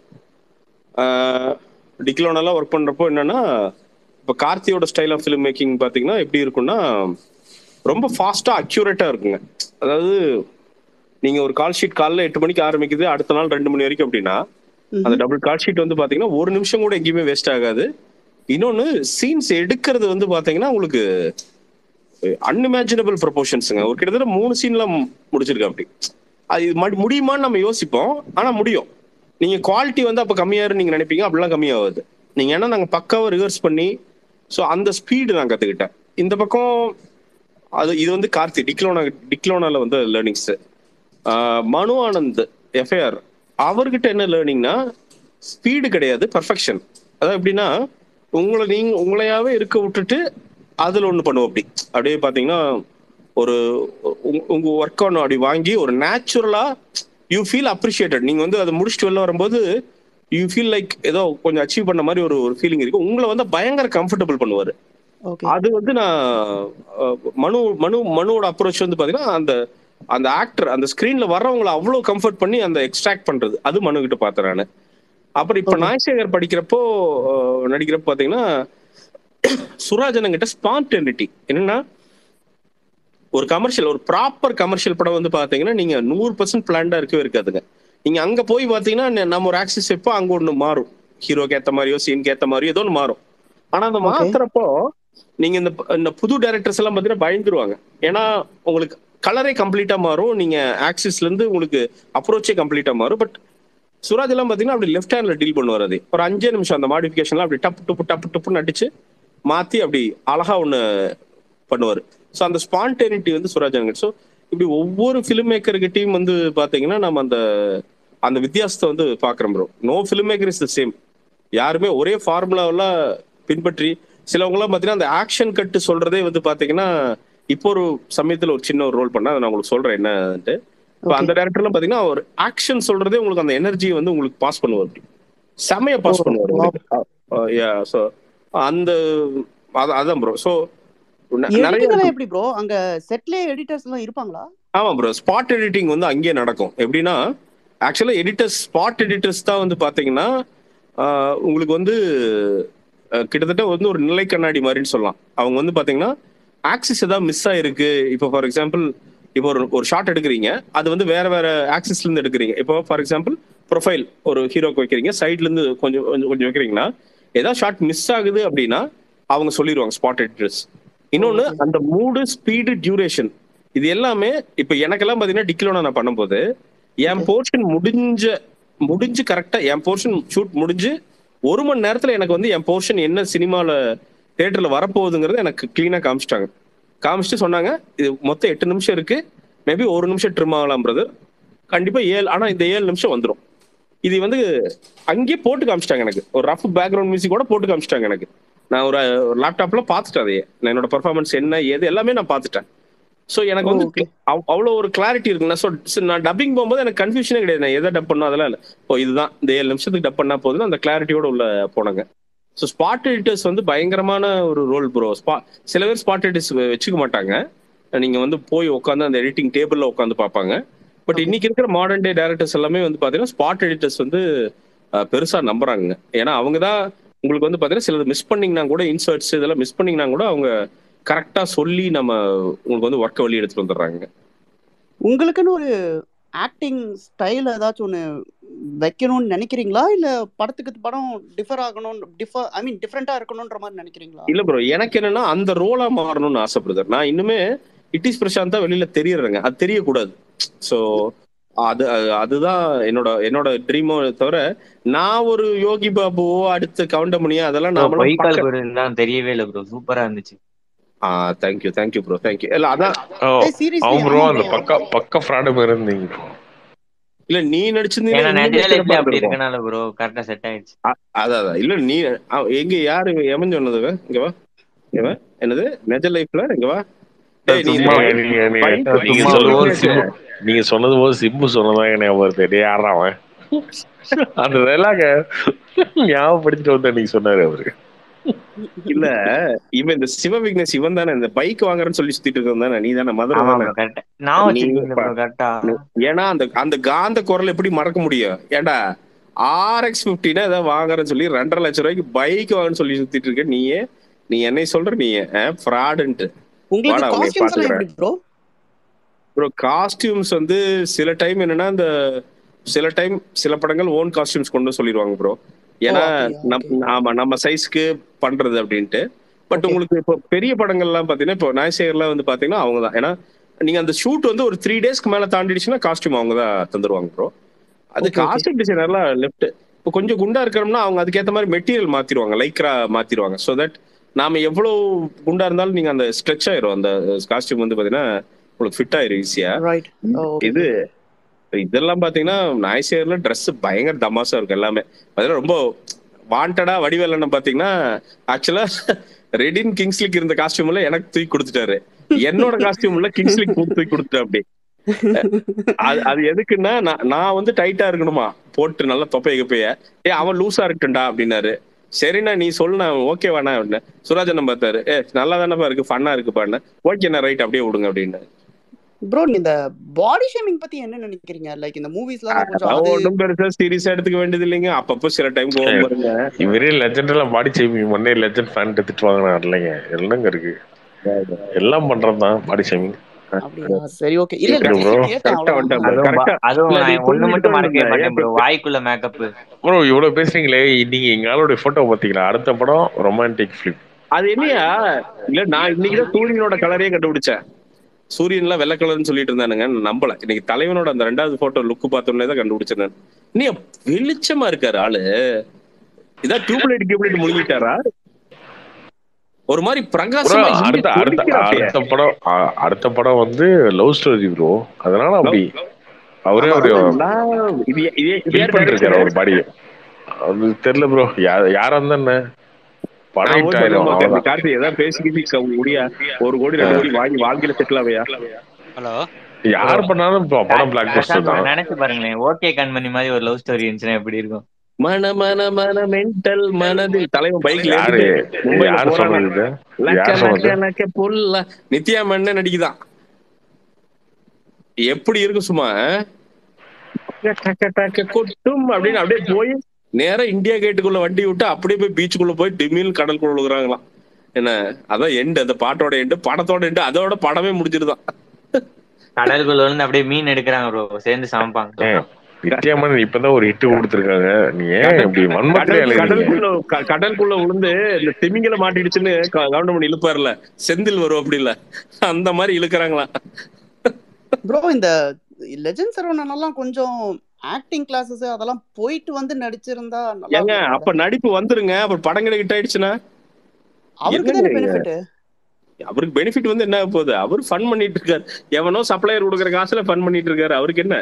டிக்கிலோனாலாம் ஒர்க் பண்றப்போ என்னன்னா இப்போ கார்த்தியோட ஸ்டைல் ஆஃப் ஃபிலிம் மேக்கிங் பாத்தீங்கன்னா எப்படி இருக்கும்னா ரொம்ப ஃபாஸ்டா அக்யூரேட்டா இருக்குங்க அதாவது நீங்க ஒரு கால் ஷீட் காலைல எட்டு மணிக்கு ஆரம்பிக்குது அடுத்த நாள் ரெண்டு மணி வரைக்கும் அப்படின்னா அந்த டபுள் கால் ஷீட் வந்து பாத்தீங்கன்னா ஒரு நிமிஷம் கூட எங்கேயுமே வேஸ்ட் ஆகாது இன்னொன்னு சீன்ஸ் எடுக்கிறது வந்து பாத்தீங்கன்னா உங்களுக்கு அன்இமேஜினபிள் ப்ரொபோர்ஷன்ஸுங்க ஒரு கிட்டத்தட்ட மூணு சீன்லாம் முடிச்சிருக்கேன் அப்படி அது இது மடி- முடியுமான்னு நம்ம யோசிப்போம் ஆனா முடியும் நீங்க குவாலிட்டி வந்து அப்ப கம்மியாரு நீங்க நினைப்பீங்க அப்படிலாம் கம்மியாகாது நீங்க ஏன்னா நாங்க பக்காவா ரிவர்ஸ் பண்ணி ஸோ அந்த ஸ்பீடு நான் கத்துக்கிட்டேன் இந்த பக்கம் அது இது வந்து கார்த்தி டிக்லோனா டிக்லோனால வந்து லேர்னிங்ஸ் மனு ஆனந்த் எஃப்ஐஆர் அவர்கிட்ட என்ன லேர்னிங்னா ஸ்பீடு கிடையாது பர்ஃபெக்ஷன் அதாவது எப்படின்னா உங்களை நீங்க உங்களையாவே இருக்க விட்டுட்டு அதுல ஒண்ணு பண்ணுவோம் அப்படி அப்படியே பாத்தீங்கன்னா ஒரு உங்க- உங்க ஒர்க் ஒன்று அப்படி வாங்கி ஒரு நேச்சுரலா யூ ஃபீல் அப்ரிஷியேட்டட் நீங்க வந்து அதை முடிச்சுட்டு வெளில வரும்போது யூ ஃபீல் லைக் ஏதோ கொஞ்சம் அச்சீவ் பண்ண மாதிரி ஒரு ஒரு ஃபீலிங் இருக்கு உங்களை வந்து பயங்கர கம்ஃபர்டபுள் பண்ணுவாரு ஓகே அது வந்து நான் அஹ், மனு மனு மனுவோட அப்ரோச் வந்து பாத்தீங்கன்னா அந்த அந்த ஆக்டர் அந்த ஸ்கிரீன்ல வர்றவங்களை அவ்வளவு கம்ஃபர்ட் பண்ணி அந்த எக்ஸ்ட்ராக்ட் பண்றது அது மனு கிட்ட பார்த்தேன் நானு அப்புறம் இப்ப Okay. நாய்சேகர் படிக்கிறப்போ அஹ், நடிக்கிறப்போ பாத்தீங்கன்னா சுராஜனன் கிட்ட ஸ்பான்டெனிட்டி என்னன்னா ஒரு கமர்ஷியல் ஒரு ப்ராப்பர் கமர்ஷியல் படம் வந்து பாத்தீங்கன்னா நீங்க நூறு பர்சன்ட் பிளான்டா இருக்கவே இருக்காதுங்க நீங்க அங்க போய் பாத்தீங்கன்னா ந- நம்ம ஒரு ஆக்சிஸ் வைப்போம் அங்க ஒண்ணு மாறும் ஹீரோக்கு ஏத்த மாதிரியோ சீனுக்கு ஏத்த மாதிரியோ ஏதோ ஒன்று மாறும் ஆனா அந்த Okay. மாத்துறப்போ நீங்க இந்த ப- இந்த புது டைரக்டர்ஸ் எல்லாம் பாத்தீங்கன்னா பயந்துருவாங்க ஏன்னா உங்களுக்கு கலரே கம்ப்ளீட்டா மாறும் நீங்க ஆக்சிஸ்ல இருந்து உங்களுக்கு அப்ரோச்சே கம்ப்ளீட்டா மாறும் பட் சுராஜ் எல்லாம் பாத்தீங்கன்னா அப்படி லெஃப்ட் ஹேண்ட்ல டீல் பண்ணுவார் அது ஒரு அஞ்சே நிமிஷம் அந்த மாடிஃபிகேஷன்லாம் அப்படி டப்பு டப்பு டப்பு டப்புன்னு அடிச்சு மாத்தி அப்படி அழகா ஒண்ணு பண்ணுவார் ஸோ அந்த ஸ்பான்டேனிட்டி வந்து சுராஜ் ஸோ இப்படி ஒவ்வொரு ஃபிலிம் மேக்கர்கிட்டையும் வந்து பாத்தீங்கன்னா நம்ம அந்த அந்த வித்தியாசத்தை வந்து பாக்குறோம் bro no film maker is the same யாருமே ஒரே ஃபார்முலாவெல்லாம் பின்பற்றி சிலவங்கலாம் பாத்தீங்கன்னா அந்த ஆக்ஷன் கட்டு சொல்றதே வந்து பாத்தீங்கன்னா இப்போ ஒரு சமயத்துல ஒரு சின்ன ஒரு ரோல் பண்ணா அதை நான் உங்களுக்கு சொல்றேன் என்னன்ட்டு இப்போ Okay. அந்த டேரக்டர்லாம் பாத்தீங்கன்னா ஒரு ஆக்ஷன் சொல்றதே உங்களுக்கு அந்த எனர்ஜியை வந்து உங்களுக்கு பாஸ் பண்ணுவார் அப்படி செமையா பாஸ் Oh, பண்ணுவார் wow. யா ஸோ அந்த அது- அதான் ப்ரோ ஸோ நிறைய எடிட்டிங் எல்லாம் எப்படி ப்ரோ அங்க செட்லயே எடிட்டர்ஸ் எல்லாம் இருப்பாங்களா ஆமா ப்ரோ ஸ்பாட் எடிட்டிங் வந்து அங்கேயே நடக்கும் எப்படின்னா ஆக்சுவலா எடிட்டர்ஸ் ஸ்பாட் எடிட்டர்ஸ் தான் வந்து பாத்தீங்கன்னா ஆஹ், உங்களுக்கு வந்து அஹ், கிட்டத்தட்ட வந்து ஒரு நிலை கண்ணாடி மாதிரின்னு சொல்லலாம் அவங்க வந்து பாத்தீங்கன்னா ஆக்சிஸ் ஏதாவது மிஸ் ஆயிருக்கு இப்போ ஃபார் எக்ஸாம்பிள் இப்போ ஒரு ஒரு ஷாட் எடுக்கிறீங்க அது வந்து வேற வேற ஆக்சிஸ்ல இருந்து எடுக்கிறீங்க இப்போ ஃபார் எக்ஸாம்பிள் ப்ரொஃபைல் ஒரு ஹீரோக்கு வைக்கிறீங்க சைட்ல இருந்து கொஞ்சம் கொஞ்சம் கொஞ்சம் வைக்கிறீங்கன்னா ஏதாவது ஷாட் மிஸ் ஆகுது அப்படின்னா அவங்க சொல்லிடுவாங்க ஸ்பாட் எடிட்டர்ஸ் இன்னொன்னு Okay. அந்த மூடு ஸ்பீடு டியூரேஷன் இது எல்லாமே இப்ப எனக்கெல்லாம் பாத்தீங்கன்னா டிக்லோனா நான் பண்ணும்போது என் Okay. போர்ஷன் முடிஞ்ச முடிஞ்சு கரெக்டா என் போர்ஷன் ஷூட் முடிஞ்சு ஒரு மணி நேரத்துல எனக்கு வந்து என் போர்ஷன் என்ன சினிமால தியேட்டர்ல வரப்போகுதுங்கிறது எனக்கு கிளீனா காமிச்சிட்டாங்க காமிச்சிட்டு சொன்னாங்க இது மொத்தம் எட்டு நிமிஷம் இருக்கு மேபி ஒரு நிமிஷம் ட்ரிம் ஆகலாம் பிரதர் கண்டிப்பா ஏழு ஆனா இந்த ஏழு நிமிஷம் வந்துடும் இது வந்து அங்கேயே போட்டு காமிச்சிட்டாங்க எனக்கு ஒரு ரஃப் பேக்ரவுண்ட் மியூசிக்கோட போட்டு காமிச்சிட்டாங்க எனக்கு நான் ஒரு லேப்டாப்ல பார்த்துட்டேன் அதையே நான் என்னோட பெர்ஃபார்மன்ஸ் என்ன ஏது எல்லாமே நான் பார்த்துட்டேன் ஸோ எனக்கு வந்து ஓகே அவ்- அவ்வளவு ஒரு கிளாரிட்டி இருக்கு நான் சொ- நான் டப்பிங் போகும்போது எனக்கு கன்ஃபியூஷனே கிடையாது நான் எதை டப் பண்ணணும் அதெல்லாம் இல்லை ஓ இதுதான் இந்த ஏழு நிமிஷத்துக்கு டப் பண்ணா போதுன்னு அந்த கிளாரிட்டியோட உள்ள போனாங்க ஸோ ஸ்பாட் எடிட்டர்ஸ் வந்து பயங்கரமான ஒரு ரோல் ப்ரோ ஸ்பா சில பேர் ஸ்பாட் எடிட்டர்ஸ் வச்சுக்க மாட்டாங்க நீங்க வந்து போய் உட்காந்து அந்த எடிட்டிங் டேபிள்ல உட்காந்து பார்ப்பாங்க பட் Okay. இன்னைக்கு இருக்கிற மாடர்ன் டே டேரக்டர்ஸ் எல்லாமே வந்து பாத்தீங்கன்னா ஸ்பாட் எடிட்டர்ஸ் வந்து அஹ், பெருசா நம்புறாங்க ஏன்னா அவங்க தான் உங்களுக்கு வந்து பாத்தீங்கன்னா சிலது மிஸ் பண்ணீங்கன்னா கூட இன்சர்ட்ஸ் இதெல்லாம் மிஸ் பண்ணீங்கன்னா கூட அவங்க கரெக்டா சொல்லி நம்ம உங்களுக்கு வந்து ஒர்க்கை வழி எடுத்துட்டு வந்துடுறாங்க உங்களுக்குன்னு ஒரு ஆக்டிங் ஸ்டைல் ஏதாச்சும் ஒன்று வைக்கணும்னு நினைக்கிறீங்களா இல்ல படத்துக்கு படம் டிஃபர் ஆகணும் டிஃபர் ஐ மீன் டிஃப்ரெண்டா இருக்கணும்ன்ற மாதிரி நினைக்கிறீங்களா இல்ல ப்ரோ எனக்கு என்னன்னா அந்த ரோலா மாறணும்னு ஆசைப்படுது நான் இன்னுமே இட்டிஸ் பிரசாந்த் தான் வெளியில தெரியறேங்க அது தெரியக்கூடாது சோ அது அது- அதுதான் என்னோட என்னோட ட்ரீமோ தவிர நான் ஒரு யோகி பாபுவோ அடுத்து கவுண்டமணியோ அதெல்லாம் நாமளும் பொய்க்கால் பார்க்க- குரு தான் தெரியவே இல்லை ப்ரோ சூப்பரா இருந்துச்சு ஆ தேங்க்யூ தேங்க்யூ ப்ரோ தேங்க்யூ இல்ல அதான் ஏய் சீரியஸ்லி அவன் ப்ரோ ஆமா அந்த bro. பக்கா பக்க ஃப்ராடு மாதிரி இருந்தீங்க bro. இல்ல நீ ஏன்னா நடிச்சிருந்தீங்கன்னா நிஜ இன்னும் லைஃப்ல சிறப்பா அப்படி இருந்திருக்கும். இருக்கனால ப்ரோ கரெக்டா செட் ஆயிடுச்சு அதான் அதான் இல்ல நீ அவ- எங்க யாரு எமன் சொன்னது இவன்? இங்க வா இங்க வா என்னது நெஜ லைஃப்ல இங்க வா டேய், நீ சும்மா இந்த நீங்க நீங்க bike நீங்க சும்மா சொல்லும் போது ஒரு சிம்பு நீங்க சொன்னது போது சிம்பு சொன்னதான் ஞாபகம் வருது டேய் யாரா அவன் அந்த டைலாக ஞாபகப்படுத்திட்டு வந்து நீங்க சொன்னாரு அவரு இல்ல இவன் இந்த சிவ விக்னேஷ் இவன் தானே இந்த பைக் வாங்குறேன்னு சொல்லி சுத்திட்டு இருக்கான் தானே நீ தானே மதுரை ஆமா தானே ப்ரோ கரெக்டா நான் நீ வச்சிருக்கீங்க ப்ரோ கரெக்டா ஏன்னா அந்த அந்த காந்த குரல் எப்படி மறக்க முடியும் ஏன்டா ஆர்எக்ஸ் பிப்டினா ஏதாவது வாங்குறேன்னு சொல்லி ரெண்டரை லட்சம் ரூபாய்க்கு பைக் வாங்கன்னு சொல்லி சுத்திட்டு இருக்க நீயே நீ என்னை சொல்ற நீ ஃப்ராடுன்ட்டு உங்களுக்கு வாடா, உன்னை காஸ்டியூம்ஸ் எல்லாம் எப்படி ப்ரோ ப்ரோ காஸ்டியூம்ஸ் வந்து சில டைம் என்னன்னா இந்த சில டைம் சில படங்கள் ஓன் காஸ்டியூம்ஸ் கொண்டு சொல்லிடுவாங்க ப்ரோ ஏன்னா அப்படியா? நம் Okay. ஆமா நம்ம சைஸ்க்கு பண்றது அப்படின்ட்டு பட் Okay. உங்களுக்கு இப்போ பெரிய படங்கள்லாம் பாத்தீங்கன்னா இப்போ நாய்சேகர்லாம் வந்து பாத்தீங்கன்னா அவங்க தான் ஏன்னா நீங்க அந்த ஷூட் வந்து ஒரு த்ரீ டேஸ்க்கு மேல தாண்டிடுச்சுன்னா காஸ்டியூம் அவங்க தான் தந்துருவாங்க ப்ரோ அது Okay, okay. காஸ்டியூம் டிசைனர்லாம் லெஃப்ட் இப்போ கொஞ்சம் குண்டா இருக்கிறோம்னா அவங்க அதுக்கேற்ற மாதிரி மெட்டீரியல் மாத்திடுவாங்க லைக்ரா மாத்திடுவாங்க ஸோ தட் நாம எவ்வளவு குண்டா இருந்தாலும் நீங்க அந்த ஸ்ட்ரெச் ஆயிரும் அந்த காஸ்டியூம் வந்து பாத்தீங்கன்னா உங்களுக்கு ஃபிட் ஆயிரும் ஈஸியா ரைட் இது இதெல்லாம் பாத்தீங்கன்னா நாய்ஸியர்ல Dress பயங்கர தமாசா இருக்கும் எல்லாமே அதெல்லாம் ரொம்ப வாண்டடா வடிவேலன்னு பாத்தீங்கன்னா ஆக்சுவலா ரெடின் கிங்ஸ்லிக்கு இருந்த காஸ்டியூம்ல எனக்கு தூக்கி கொடுத்துட்டாரு என்னோட காஸ்டியூம்ல கிங்ஸ்லிக்கு தூக்கி கொடுத்துட்டு அப்படி அது அது எதுக்குன்னா நான் நான் வந்து டைட்டா இருக்கணுமா போட்டு நல்லா தொப்பைய கப்பைய ஏ அவன் லூசா இருக்கட்டும்டா அப்படின்னாரு சரிண்ணா நீ சொல்லுண்ணா ஓகேவாண்ணா அப்படின்னு சுராஜன் பார்த்தாரு ஏ நல்லா தானேப்பா இருக்கு ஃபன்னா இருக்குப்பாண்ணா ஓகேண்ணா ரைட் அப்படியே விடுங்க அப்படின்னு ப்ரோ இந்த பாடி ஷேமிங் பத்தி என்ன நினைக்கிறீங்க லைக் இந்த மூவிஸ்லாம் கொஞ்சம் அவன் அது ஒன்றும் பெருசா சீரியஸா எடுத்துக்க வேண்டியது இல்லைங்க அப்பப்போ சில டைம் கோவம் வருங்க இவரே லெஜெண்ட் எல்லாம் பாடி ஷேமிங் பண்ணி லெஜெண்ட் ஃபேன் திட்டு வாங்கினார் இல்லைங்க என்னங்க இருக்கு எல்லாம் பண்றதுதான் பாடி ஷேமிங் அப்படியா சரி ஓகே இல்ல இல்ல சரி bro. just கேட்டேன் கரெக்டா அவ்வளவுதான் வந்துட்டேன் அதுவும் கரெக்டா ப- அதுவும் இல்ல, நீ நான் ஒண்ணு மட்டும் மறக்கவே புரிஞ்சுக்கிட்டோம் மாட்டேன் ப்ரோ ஏன் வாய்க்குள்ள மேக்கப் ப்ரோ இவ்வளவு பேசுறீங்களே நீங்க எங்க ஆளோட போட்டோ பாத்தீங்களா அடுத்த படம் ரொமான்டிக் ஃபிலிம் அது என்னையா இல்ல நான் இன்னைக்குதான் சூரியனோட கலரையே கண்டுபிடிச்சேன் சூரியன்லாம் வெள்ளை கலர்னு சொல்லிட்டு இருந்தானுங்க நான் நம்பல இன்னைக்கு தலைவனோட அந்த ரெண்டாவது போட்டோ லுக் பார்த்தோன்னே தான் கண்டுபிடிச்சேன் நான். நீ வெளிச்சமா இருக்காரு ஆளு இதான் டியூப்லைட் டியூப்லைட் முழுங்கிட்டாரா ஒரு மாதிரி ப்ரோ பிரகாசமா இங்க அடுத்த அடுத்த கொதிக்கிறாப்பே. அடுத்த படம் அ- அடுத்த படம் வந்து லவ் ஸ்டோரி ப்ரோ அதனால அப்படி அவரே ஒரு நான் இது இது- இது பில் யார் பண்ணிருக்காரு director? ஒரு பாடியை அது தெரியல ப்ரோ யாரா இருந்தா என்ன படம் நான் hit ஓட்டு ஆயிடும் வந்து இந்த அவ்வளவுதான் கார்த்தி ஏதாவது பேசிக்கிட்டு க- முடியா ஒரு கோடி ரெண்டு கோடி வாங்கி வாழ்க்கையில செட்டில் ஆவையா ஹலோ யார் பண்ணாலும் இப்போ படம் பிளாக் பஸ்டர் தான் நினைச்சு பாருங்களேன் ஓகே கண்மணி மாதிரி ஒரு லவ் ஸ்டோரி இருந்துச்சுன்னா எப்படி இருக்கும் மன மன மன மென்டல் மனதில் தலைவன் பைக்ல யாரு மும்பைல யார் போறானா? சொன்னது இது? லக்க யார் சொன்னது லக்க லக்க புல்ல நித்யா மண்ண நடிக்குதான் எப்படி இருக்கு சும்மா டக்க டக்க டக்க கொட்டும் அப்படின்னு அப்படியே போய் நேரா இந்தியா கேட்டுக்குள்ள வண்டி விட்டு அப்படியே போய் பீச்சுக்குள்ள போய் டிமில் கடலுக்குள்ள விழுகுறாங்களாம் என்ன அதான் எண்டு அந்த பாட்டோட எண்டு படத்தோட எண்டு அதோட படமே முடிஞ்சிருதான் கடலுக்குள்ள வந்து அப்படியே மீன் எடுக்கிறாங்க ப்ரோ சேர்ந்து சமைப்பாங்க ஏன், நித்யாமன் இப்பதான் ஒரு ஹிட் கொடுத்துருக்காங்க நீ ஏன் இப்படி வன்மத்திலே கடல் எழுதுறீங்க கடலுக்குள்ள க- கடலுக்குள்ள விழுந்து இந்த திமிங்கல மாட்டிடுச்சுன்னு க- கவர்மெண்ட் இழுப்பாருல செந்தில் வரும் அப்படி இல்ல அந்த மாதிரி இழுக்கிறாங்களாம் ப்ரோ இந்த லெஜண்ட் சரவணன் எல்லாம் கொஞ்சம் ஆக்டிங் கிளாஸஸ் அதெல்லாம் போயிட்டு வந்து நடிச்சிருந்தா நல்லா ஏங்க இருந்திருக்கும்ல. அப்ப நடிப்பு வந்துருங்க அப்புறம் படங்களை ஹிட் ஆயிடுச்சுன்னா அவருக்கு தானே என்னங்க பெனிஃபிட் அவருக்கு பெனிஃபிட் வந்து என்ன ஆகப் போகுது அவர் ஃபன் பண்ணிட்டு இருக்காரு எவனோ சப்ளையர் கொடுக்குற காசுல ஃபன் பண்ணிட்டு இருக்காரு அவருக்கு என்ன